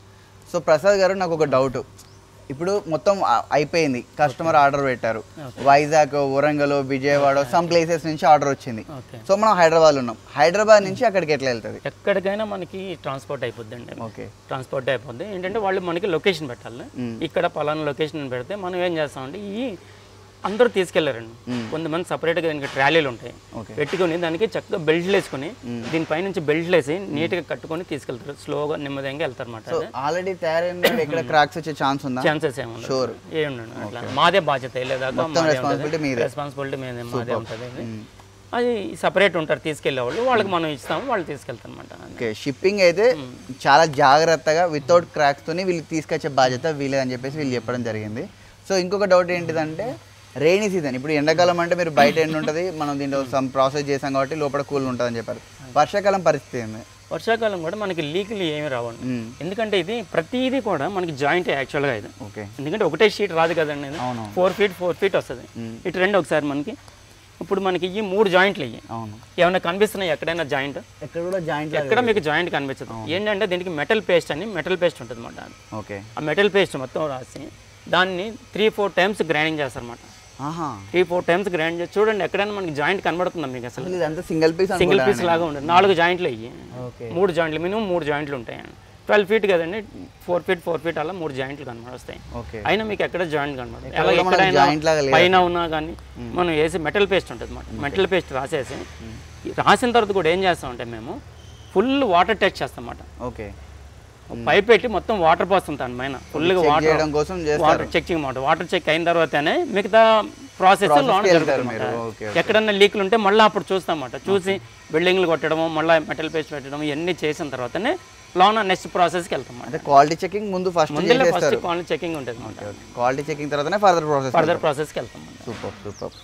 సో ప్రసాద్ గారు నాకు ఒక డౌట్ ఇప్పుడు మొత్తం ఆ- అయిపోయింది కస్టమర్ ఆర్డర్ పెట్టారు వైజాగ్ వరంగల్ విజయవాడ సమ్ ప్లేసెస్ నుంచి ఆర్డర్ వచ్చింది
ఓకే
సో మనం హైదరాబాద్ ఉన్నాం హైదరాబాద్ నుంచి అక్కడికి ఎట్లా వెళ్తుంది
ఎక్కడికైనా మనకి ట్రాన్స్పోర్ట్ అయిపోద్ది అండి
ఓకే
ట్రాన్స్పోర్ట్ అయిపోద్ది ఏంటంటే వాళ్ళు మనకి లొకేషన్ పెట్టాలి ఇక్కడ పలానా లొకేషన్ పెడితే మనం ఏం చేస్తామంటే ఈ అందరూ తీసుకెళ్లారండి కొంతమంది సపరేట్గా దానికి ట్రాలీలు ఉంటాయి
Okay.
పెట్టుకొని దానికి చక్కగా బెల్ట్లు వేసుకొని దీనిపై నుంచి బెల్ట్లు వేసి నీట్గా కట్టుకొని తీసుకెళ్తారు స్లోగా నెమ్మదిగా వెళ్తారు
సో
అనమాట
ఆల్రెడీ తయారైన ఎక్కడ క్రాక్స్ వచ్చే ఛాన్స్ ఉందా
ఛాన్సెస్ ఏముండదు
Sure.
ఏ ఉండదు అట్లా మాదే బాధ్యత వెళ్ళేదాకా
మొత్తం
మాదే
responsibility మీదే.
రెస్పాన్సిబిలిటీ మీదే మాదే ఉంటుంది అది. అది సపరేట్ ఉంటారు తీసుకెళ్లే వాళ్ళు వాళ్ళకి మనం ఇస్తాము వాళ్ళు తీసుకెళ్తారు అనమాట
ఓకే షిప్పింగ్ అయితే చాలా జాగ్రత్తగా వితౌట్ క్రాక్స్ తోని వీళ్ళు తీసుకొచ్చే బాధ్యత వీళ్ళే అని చెప్పేసి వీళ్ళు చెప్పడం జరిగింది సో ఇంకొక డౌట్ ఏంటిదంటే రెయినీ సీజన్ ఇప్పుడు ఎండాకాలం అంటే మీరు బయట ఎండ ఉంటుంది మనం దీంట్లో సమ్ ప్రాసెస్ చేసాం కాబట్టి లోపల కూల్ ఉంటుంది అని చెప్పారు వర్షాకాలం పరిస్థితి ఏంది
వర్షాకాలం కూడా మనకి లీకులు ఏమి రావండి
మ్మ్.
ఎందుకంటే ఇది ప్రతిదీ కూడా మనకి జాయింట్ యాక్చువల్గా ఇది
ఓకే
ఎందుకంటే ఒకటే షీట్ రాదు కదండి ఇది
అవును.
ఫోర్ ఫీట్ ఫోర్ ఫీట్ వస్తుంది ఇటు రెండు ఒకసారి మనకి ఇప్పుడు మనకి ఈ మూడు జాయింట్లు ఇవి
అవును
ఏమైనా కనిపిస్తున్నాయి ఎక్కడైనా జాయింట్
ఎక్కడ కూడా జాయింట్
ఎక్కడ మీకు జాయింట్ కనిపించదు ఏంటంటే దీనికి మెటల్ పేస్ట్ అని మెటల్ పేస్ట్ ఉంటుంది అన్నమాట
ఓకే
ఆ మెటల్ పేస్ట్ మొత్తం రాసి దాన్ని త్రీ ఫోర్ టైమ్స్ గ్రైండింగ్ చేస్తారన్నమాట
ఆహా
త్రీ ఫోర్ టైమ్స్ గ్రైండ్ చేసి చూడండి ఎక్కడైనా మనకి జాయింట్ కనబడుతుందా మీకు అసలు
అసలు ఇదంతా సింగిల్ పీస్
సింగిల్ పీస్ లాగా ఉండదు నాలుగు జాయింట్లు అయ్యి
ఓకే
మూడు జాయింట్లు మినిమం మూడు జాయింట్లు ఉంటాయి ట్వెల్వ్ ఫీట్ కదండి ఫోర్ ఫీట్ ఫోర్ ఫీట్ అలా మూడు జాయింట్లు కనబడి వస్తాయి
ఓకే
అయినా మీకు ఎక్కడ జాయింట్ కనబడదు
ఎక్కడ
అలా
కూడా మనకి
ఎక్కడైనా
joint లాగా లేదు.
పైన ఉన్నా కానీ మనం వేసి మెటల్ పేస్ట్ ఉంటుంది అన్నమాట మెటల్ పేస్ట్ రాసేసి రాసిన తర్వాత కూడా ఏం చేస్తామంటే మేము ఫుల్ వాటర్ టెస్ట్ చేస్తాం అన్నమాట
ఓకే
పైప్ పెట్టి మొత్తం వాటర్ పోస్తాం దాని పైన ఫుల్గా
చెక్
వాటర్
చేయడం కోసం చేస్తారు
వాటర్ చెకింగ్ మాట వాటర్ చెక్ అయిన తర్వాతనే మిగతా ప్రాసెస్
Process
లోన
కి వెళ్తారు
జరుగుతుంది
మీరు.
అన్నమాట.
ఓకే,
ఎక్కడన్నా లీకులు ఉంటే మళ్ళీ అప్పుడు చూస్తామన్నమాట చూసి బిల్డింగ్లు కొట్టడము మళ్ళీ మెటల్ పేస్ట్ పెట్టడం ఇవన్నీ చేసిన తర్వాతనే లోన నెక్స్ట్ ప్రాసెస్కి వెళ్తాం
అంటే క్వాలిటీ చెకింగ్ ముందు ఫస్ట్
ముందే ఫస్ట్
చేస్తారు
క్వాలిటీ చెకింగ్ ఉంటుంది అన్నమాట
క్వాలిటీ చెకింగ్ తర్వాతనే ఫర్దర్ ప్రాసెస్
ఫర్దర్ ప్రాసెస్కి వెళ్తాం అన్నమాట.
సూపర్ సూపర్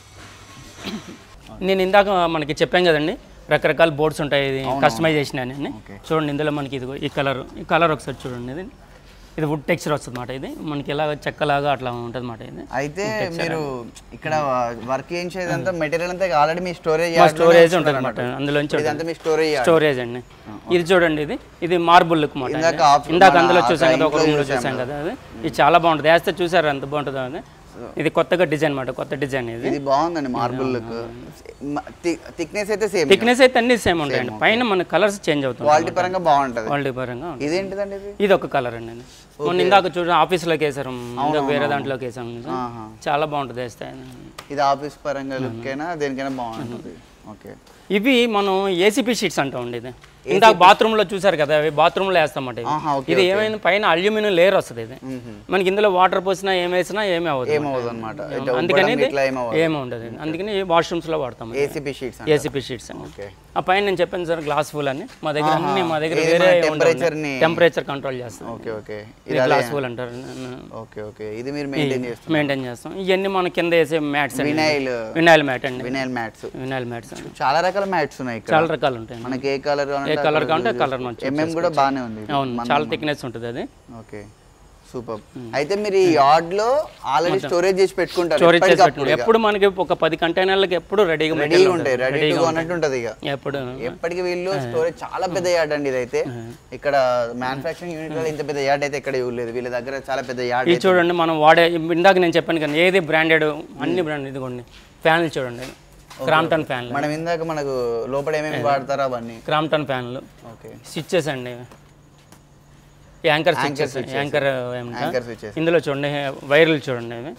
నేను ఇందాక మనకి చెప్పాం కదండి రకరకాల బోర్డ్స్ ఉంటాయి ఇది కస్టమైజేషన్ అని
ఓకే.
చూడండి ఇందులో మనకి ఇదిగో ఈ కలర్ ఈ కలర్ ఒకసారి చూడండి ఇది ఇది వుడ్ టెక్స్చర్ వస్తుంది అన్నమాట ఇది మనకి ఇలాగ చెక్కలాగా అట్లా ఉంటుంది అన్నమాట ఇది
అయితే మీరు ఇక్కడ వర్క్ ఏం చేయదంతా మెటీరియల్ అంతా ఆల్రెడీ మీ స్టోరేజ్
స్టోరేజ్ ఉంటుంది అనమాట అందులోంచి
ఇదంతా మీ స్టోరేజ్
స్టోరేజ్ అండి ఇది చూడండి ఇది ఇది మార్బుల్ లుక్ మాట
ఇందాక ఆఫ్-
ఇందాక
మన
అందులో చూసాం కదా ఒక
ఇంట్లో
రూమ్లో
చూసాం
చూసాం కదా అది ఇది చాలా బాగుంటుంది వేస్తే చూసారు ఎంత బాగుంటుందో అది ఇది కొత్తగా డిజైన్ మాట కొత్త డిజైన్ ఇది
ఇది బాగుందండి మార్బుల్ లుక్ థిక్నెస్ అయితే సేమ్
థిక్నెస్ అయితే అన్ని సేమ్ ఉంటాయండి పైన మన కలర్స్ చేంజ్ అవుతుంది
క్వాలిటీ పరంగా బాగుంటది
క్వాలిటీ పరంగా ఉంటుంది.
ఇదేంటిదండి ఇది
ఇది ఒక కలర్ అండి ఇది. మొన్న ఇందాక చూడ ఆఫీస్లోకి వేసారు ఇందాక వేరే దాంట్లోకి వేసాం
ఆహా.
చాలా బాగుంటుంది వేస్తే
ఇది ఆఫీస్ పరంగా లుక్ అయినా దేనికైనా బాగుంటుంది ఓకే
ఇవి మనం ఏసీపీ షీట్స్ అంటాం అండి ఇది ఇందాక బాత్రూమ్ లో చూసారు కదా అవి బాత్రూమ్ లో వేస్తామట ఇవి.
ఆహా, ఓకే,
ఇది ఏమైంది పైన అల్యూమినియం లేయర్ వస్తుంది ఇది మనకి ఇందులో వాటర్ పోసినా ఏం వేసినా ఏమీ అవ్వదు
ఏమవుతుంది అనమాట
అందుకని ఇది
ఇట్లా ఏమవుతుంది
ఏమి ఉండదు ఇది. అందుకని వాష్రూమ్స్ లో వాడతాం
ఏసీపీ షీట్స్
ఏసీపీ షీట్స్ అండి
ఓకే
ఆ పైన నేను చెప్పాను సార్ గ్లాస్ ఫుల్ అని మా దగ్గర అన్ని మా దగ్గర
ఇది
వేరే
మన temperature ని-
టెంపరేచర్ కంట్రోల్ చేస్తాం
ఓకే ఓకే
ఇది గ్లాస్ ఫుల్ అంటారు
ఓకే ఓకే ఇది మీరు మెయింటైన్ చేస్తారు
మెయింటైన్ చేస్తాం ఇవన్నీ మన కింద వేసే మ్యాట్స్ అండి
వినైల్
వినాయిల్ మ్యాట్ అండి
వినైల్ మ్యాట్స్
వినాయిల్ మ్యాట్స్ అండి
చాలా రకాల మ్యాట్స్ ఉన్నాయి ఇక్కడ
చాలా రకాలు ఉంటాయి
మనకి ఏ కలర్
ఏ కలర్ కావాలంటే కలర్ మనం
ఎంఎం కూడా బాగానే ఉంది ఇది.
అవును చాలా థిక్నెస్ ఉంటుంది అది
ఓకే సూపర్ అయితే మీరు ఈ యార్డ్ లో ఆల్రెడీ స్టోరేజ్ చేసి పెట్టుకుంటారు
స్టోరేజ్ చేసి
ఎప్పటికప్పుడు
పెట్టుకుంటాం. ఎప్పుడు మనకి ఒక పది కంటైనర్లకి ఎప్పుడు రెడీగా
రెడీగా ఉంటాయి రెడీ టు అన్నట్టు ఉంటది ఇక
ఎప్పుడు
ఎప్పటికి వీళ్ళు స్టోరేజ్ చాలా పెద్ద యార్డ్ అండి ఇదైతే ఇక్కడ మ్యానుఫాక్చరింగ్ యూనిట్ లో ఇంత పెద్ద యార్డ్ అయితే ఎక్కడ ఇవ్వలేదు వీళ్ళ దగ్గర చాలా పెద్ద యార్డ్
ఇది చూడండి మనం వాడే ఇందాక నేను చెప్పాను కదా ఏది బ్రాండెడ్ అన్ని బ్రాండ్ ఇదిగోండి ఫ్యాన్లు చూడండి క్రాంప్టన్ ఫ్యాన్లు
మనం ఇందాక మనకు లోపల ఏమేమి వాడతారో అవన్నీ
క్రాంప్టన్ ఫ్యాన్లు
ఓకే
స్విచ్చెస్ అండి యాంకర్ స్విచ్చెస్ యాంకర్ ఏమంటారు
యాంకర్ స్విచెస్
ఇందులో చూడండి వైర్లు చూడండి ఇవి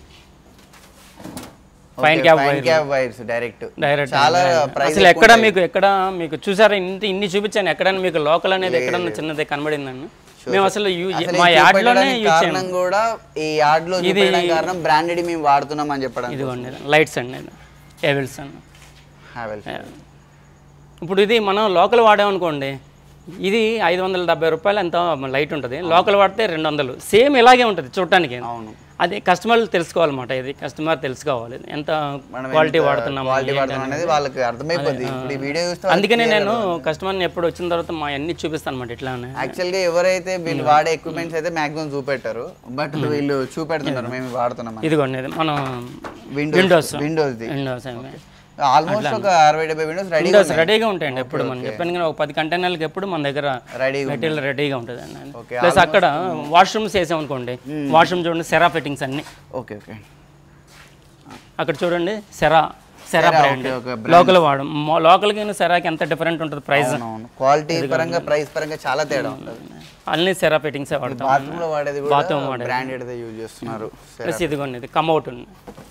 fine cap wire
cab wires direct
direct
చాలా ప్రైస్
అసలు ఎక్కడ మీకు ఎక్కడ మీకు చూసారా ఇంత ఇన్ని చూపించాను ఎక్కడైనా మీకు లోకల్ అనేది ఎక్కడన్నా చిన్నది కనబడిందండి మేము అసలు యూజ్ మా యాడ్ లోనే యూజ్ చేయం
కారణం కూడా ఈ యార్డ్ లో చూపించడం కారణం బ్రాండెడ్ మేము వాడుతున్నాం అని చెప్పడం
ఇదిగోండి లైట్స్ అండి ఇది ఏవిల్స్ అండి
Havells.
ఇప్పుడు ఇది మనం లోకల్ వాడామనుకోండి ఇది ఐదు వందల డెబ్బై రూపాయలు ఎంత లైట్ ఉంటుంది లోకల్ వాడితే రెండు వందలు సేమ్ ఇలాగే ఉంటుంది చూడటానికి
అవును
అది కస్టమర్లు తెలుసుకోవాలన్నమాట ఇది కస్టమర్ తెలుసుకోవాలి ఎంత
మనం
క్వాలిటీ వాడుతున్నాము
క్వాలిటీ వాడుతున్నాం అనేది వాళ్ళకి అర్థమైపోద్ది ఇప్పుడు ఈ వీడియో చూస్తే
అందుకనే నేను కస్టమర్ని ఎప్పుడు వచ్చిన తర్వాత మా అన్ని చూపిస్తాను అనమాట ఇట్లానే
యాక్చువల్ గా ఎవరైతే వీళ్ళు వాడే ఎక్విప్మెంట్స్ అయితే మాక్సిమం చూపెట్టారు బట్ వీళ్ళు చూపెడుతున్నారు మేము వాడుతున్నాం అని.
ఇదిగోండి ఇది మనం
windows
windows
windows the
windows
almost ఒక అరవై డెబ్బై విండోస్ రెడీ
విండోస్ రెడీగా ఉంటాయండి ఎప్పుడు మనం చెప్పాను కానీ ఒక పది కంటైనర్లకి ఎప్పుడు మన దగ్గర
రెడీ
మెటీరియల్ రెడీగా ఉంటుంది అండి
ఓకే
ప్లస్ అక్కడ వాష్రూమ్స్ వేసాం అనుకోండి వాష్రూమ్ చూడండి సెరా ఫిట్టింగ్స్ అన్ని
ఓకే ఓకే
అక్కడ చూడండి Cera Cera brand
okay,
local వాడు లోకల్కి సెరాకి ఎంత డిఫరెంట్ ఉంటుంది ప్రైస్
అవును క్వాలిటీ పరంగా ప్రైస్ పరంగా చాలా తేడా ఉంటుంది
అన్ని సెరా ఫిట్టింగ్సే వాడతాం
బాత్రూమ్ లో వాడేది కూడా
Bathroom వాడేది.
బ్రాండెడ్ యూజ్ చేస్తున్నారు
ప్లస్ ఇదిగోండి ఇది కమ్అవుట్ ఉంది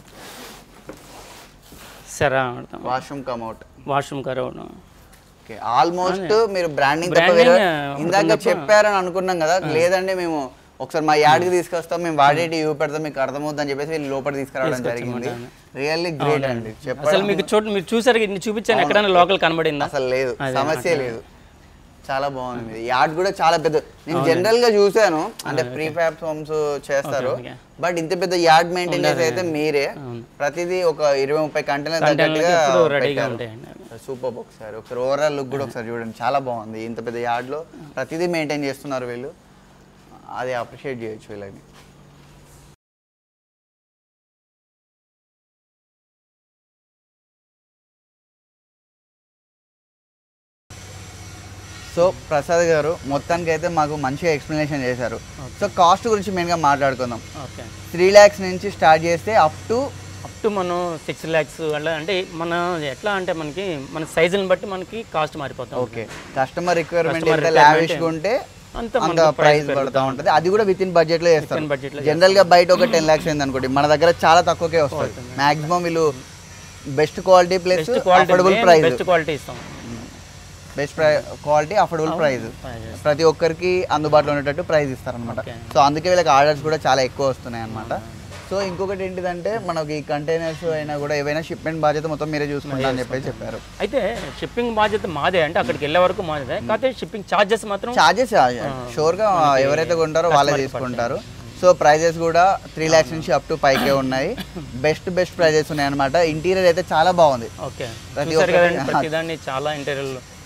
సెరా వాడతాం
వాష్రూమ్ కమ్అట్
వాష్రూమ్ కరౌట్
ఓకే ఆల్మోస్ట్ మీరు బ్రాండింగ్ తప్ప
Branding,
వేరే
ఆ,
ఇందాక చెప్పారని అనుకున్నాం కదా లేదండి మేము ఒకసారి మా యాడ్కి తీసుకొస్తాం మేము వాడేటి ఇవి పెడతాం మీకు అర్థమవుతుంది అని చెప్పేసి వీళ్ళు లోపల తీసుకురావడం జరిగింది రియల్లీ గ్రేట్ అండి చెప్ప
అసలు మీకు చూడ మీరు చూసారు ఇన్ని చూపించాను ఎక్కడైనా లోకల్ కనబడిందా
అసలు లేదు సమస్య లేదు చాలా బాగుంది మీది. యాడ్ కూడా చాలా పెద్ద నేను జనరల్ గా చూసాను అంటే ప్రీ ఫ్యాబ్ హోమ్స్ చేస్తారు
okay.
బట్ ఇంత పెద్ద యార్డ్ మెయింటైన్ చేసి అయితే మీరే ప్రతిదీ ఒక ఇరవై ముప్పై కంటైనర్ తగ్గట్టుగా
ఎప్పుడు రెడీగా ఉంటాయండి
సూపర్ ఒకసారి ఒకసారి ఓవరాల్ లుక్ కూడా ఒకసారి చూడండి చాలా బాగుంది ఇంత పెద్ద యార్డ్ లో ప్రతిదీ మెయింటైన్ చేస్తున్నారు వీళ్ళు అది అప్రిషియేట్ చేయొచ్చు వీళ్ళని సో ప్రసాద్ గారు మొత్తానికి అయితే మాకు మంచిగా ఎక్స్ప్లెనేషన్ చేశారు సో కాస్ట్ గురించి మెయిన్గా మాట్లాడుకుందాం
ఓకే
త్రీ ల్యాక్స్ నుంచి స్టార్ట్ చేస్తే అప్ టు
అప్ టు మనం సిక్స్ ల్యాక్స్ అలా అంటే మన ఎట్లా అంటే మనకి మన సైజుని బట్టి మనకి కాస్ట్ మారిపోతాం
ఓకే కస్టమర్ రిక్వైర్మెంట్
Customer
ఎంత
requirement
లావిష్గా ఉంటే
అంత
అంత ప్రైస్ పడుతూ ఉంటుంది అది కూడా విత్ ఇన్ బడ్జెట్ లో చేస్తారు
Within budget లో
జనరల్ గా బయట ఒక టెన్ లాక్స్ అయింది అనుకోండి మన దగ్గర చాలా తక్కువకే వస్తుంది మాక్సిమం వీళ్ళు best quality plus
best quality
affordable price
best quality ఇస్తాం
best quality affordable price
Prices.
ప్రతి ఒక్కరికి అందుబాటులో ఉండేటట్టు ప్రైస్ ఇస్తారనమాట
Okay.
సో అందుకే వీళ్ళకి ఆర్డర్స్ కూడా చాలా ఎక్కువ వస్తున్నాయి అనమాట సో ఇంకొకటి ఏంటిదంటే మనకి కంటైనర్స్ అయినా కూడా ఏవైనా షిప్మెంట్ బాధ్యత మొత్తం మీరే చూసుకుంటా అని చెప్పేసి చెప్పారు
అయితే షిప్పింగ్ బాధ్యత మాదే అంటే అక్కడికి వెళ్ళే వరకు మాదే కాకపోతే షిప్పింగ్ ఛార్జెస్ మాత్రం
చార్జెస్ షూర్ గా ఎవరైతే కొంటారో వాళ్ళే తీసుకుంటారు సో ప్రైజెస్ కూడా త్రీ ల్యాక్స్ నుంచి అప్ టు పైకే ఉన్నాయి బెస్ట్ బెస్ట్ ప్రైజెస్ ఉన్నాయి అనమాట ఇంటీరియర్ అయితే చాలా బాగుంది
ఓకే
ప్రతి
చూసారు
ఒక్కటి-
కదండి ప్రతిదాన్ని చాలా ఇంటీరియర్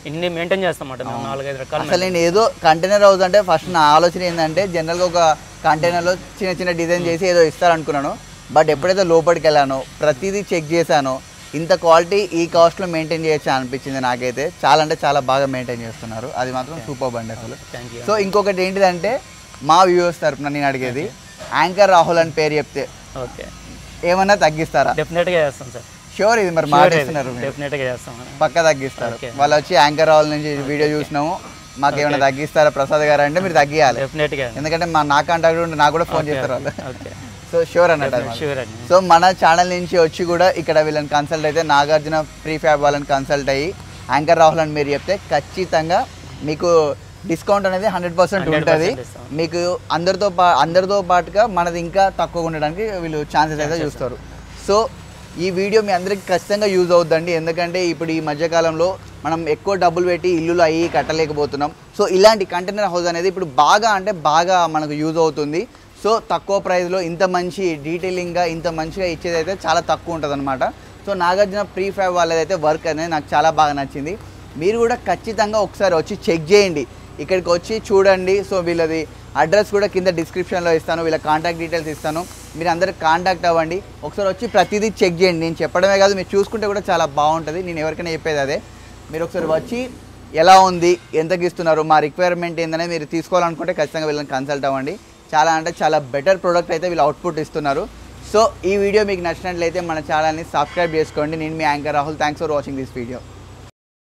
ఇన్ని మెయింటైన్ చేస్తామాట మేము నాలుగైదు రకాల
అసలు నేను ఏదో కంటైనర్ హౌస్ అంటే ఫస్ట్ నా ఆలోచన ఏంటంటే జనరల్గా ఒక కంటైనర్లో చిన్న చిన్న డిజైన్ చేసి ఏదో ఇస్తారనుకున్నాను బట్ ఎప్పుడైతే లోపలికి వెళ్ళానో ప్రతిదీ చెక్ చేశానో ఇంత క్వాలిటీ ఈ కాస్ట్లో మెయింటైన్ చేయొచ్చు అనిపించింది నాకైతే చాలా అంటే చాలా బాగా మెయింటైన్ చేస్తున్నారు అది మాత్రం సూపర్ బండి అసలు
థ్యాంక్ యూ
సో ఇంకొకటి ఏంటిదంటే మా వ్యూవర్స్ తరపున నేను అడిగేది యాంకర్ రాహుల్ అని పేరు చెప్తే
ఓకే
ఏమన్నా తగ్గిస్తారా
డెఫినెట్గా చేస్తాం సార్
షూర్ ఇది మరి మాటిస్తున్నారు మీరు
డెఫినెట్గా చేస్తాం
పక్క తగ్గిస్తారు
Okay.
వాళ్ళు వచ్చి యాంకర్ రాహుల్ నుంచి వీడియో చూసినాము మాకు ఏమైనా తగ్గిస్తారా ప్రసాద్ గారు అంటే మీరు తగ్గియాలి
డెఫినెట్గా
ఎందుకంటే మా నా కాంటాక్ట్ ఉంటే నాకు కూడా ఫోన్ చేస్తారు వాళ్ళు
ఓకే
సో షూర్ అన్నట్టు అది.
షూర్ అండి
సో మన ఛానల్ నుంచి వచ్చి కూడా ఇక్కడ వీళ్ళని కన్సల్ట్ అయితే నాగార్జున ప్రీ ఫ్యాబ్ వాళ్ళని కన్సల్ట్ అయ్యి యాంకర్ రాహుల్ అని మీరు చెప్తే ఖచ్చితంగా మీకు డిస్కౌంట్ అనేది హండ్రెడ్ పర్సెంట్
100%
ఉంటుంది
ఇస్తాం.
మీకు అందరితో పా అందరితో పాటుగా మనది ఇంకా తక్కువ ఉండడానికి వీళ్ళు ఛాన్సెస్ అయితే చూస్తారు సో ఈ వీడియో మీ అందరికి ఖచ్చితంగా యూజ్ అవుతుందండి ఎందుకంటే ఇప్పుడు ఈ మధ్యకాలంలో మనం ఎక్కువ డబ్బులు పెట్టి ఇల్లులు అయ్యి కట్టలేకపోతున్నాం సో ఇలాంటి కంటైనర్ హౌస్ అనేది ఇప్పుడు బాగా అంటే బాగా మనకు యూజ్ అవుతుంది సో తక్కువ ప్రైస్లో ఇంత మంచి డీటెయిలింగ్గా ఇంత మంచిగా ఇచ్చేది అయితే చాలా తక్కువ ఉంటుంది అనమాట సో నాగార్జున ప్రీ ఫైవ్ వాళ్ళదైతే వర్క్ అనేది నాకు చాలా బాగా నచ్చింది మీరు కూడా ఖచ్చితంగా ఒకసారి వచ్చి చెక్ చేయండి ఇక్కడికి వచ్చి చూడండి సో వీళ్ళది అడ్రస్ కూడా కింద డిస్క్రిప్షన్లో ఇస్తాను వీళ్ళ కాంటాక్ట్ డీటెయిల్స్ ఇస్తాను మీరు అందరు కాంటాక్ట్ అవ్వండి ఒకసారి వచ్చి ప్రతిదీ చెక్ చేయండి నేను చెప్పడమే కాదు మీరు చూసుకుంటే కూడా చాలా బాగుంటుంది నేను ఎవరికైనా చెప్పేది అదే మీరు ఒకసారి వచ్చి ఎలా ఉంది ఎంతకి ఇస్తున్నారు మా రిక్వైర్మెంట్ ఏందనేది మీరు తీసుకోవాలనుకుంటే ఖచ్చితంగా వీళ్ళని కన్సల్ట్ అవ్వండి చాలా అంటే చాలా బెటర్ ప్రోడక్ట్ అయితే వీళ్ళు అవుట్పుట్ ఇస్తున్నారు సో ఈ వీడియో మీకు నచ్చినట్లయితే మన ఛానల్ని సబ్స్క్రైబ్ చేసుకోండి నేను మీ anchor Rahul thanks for watching this video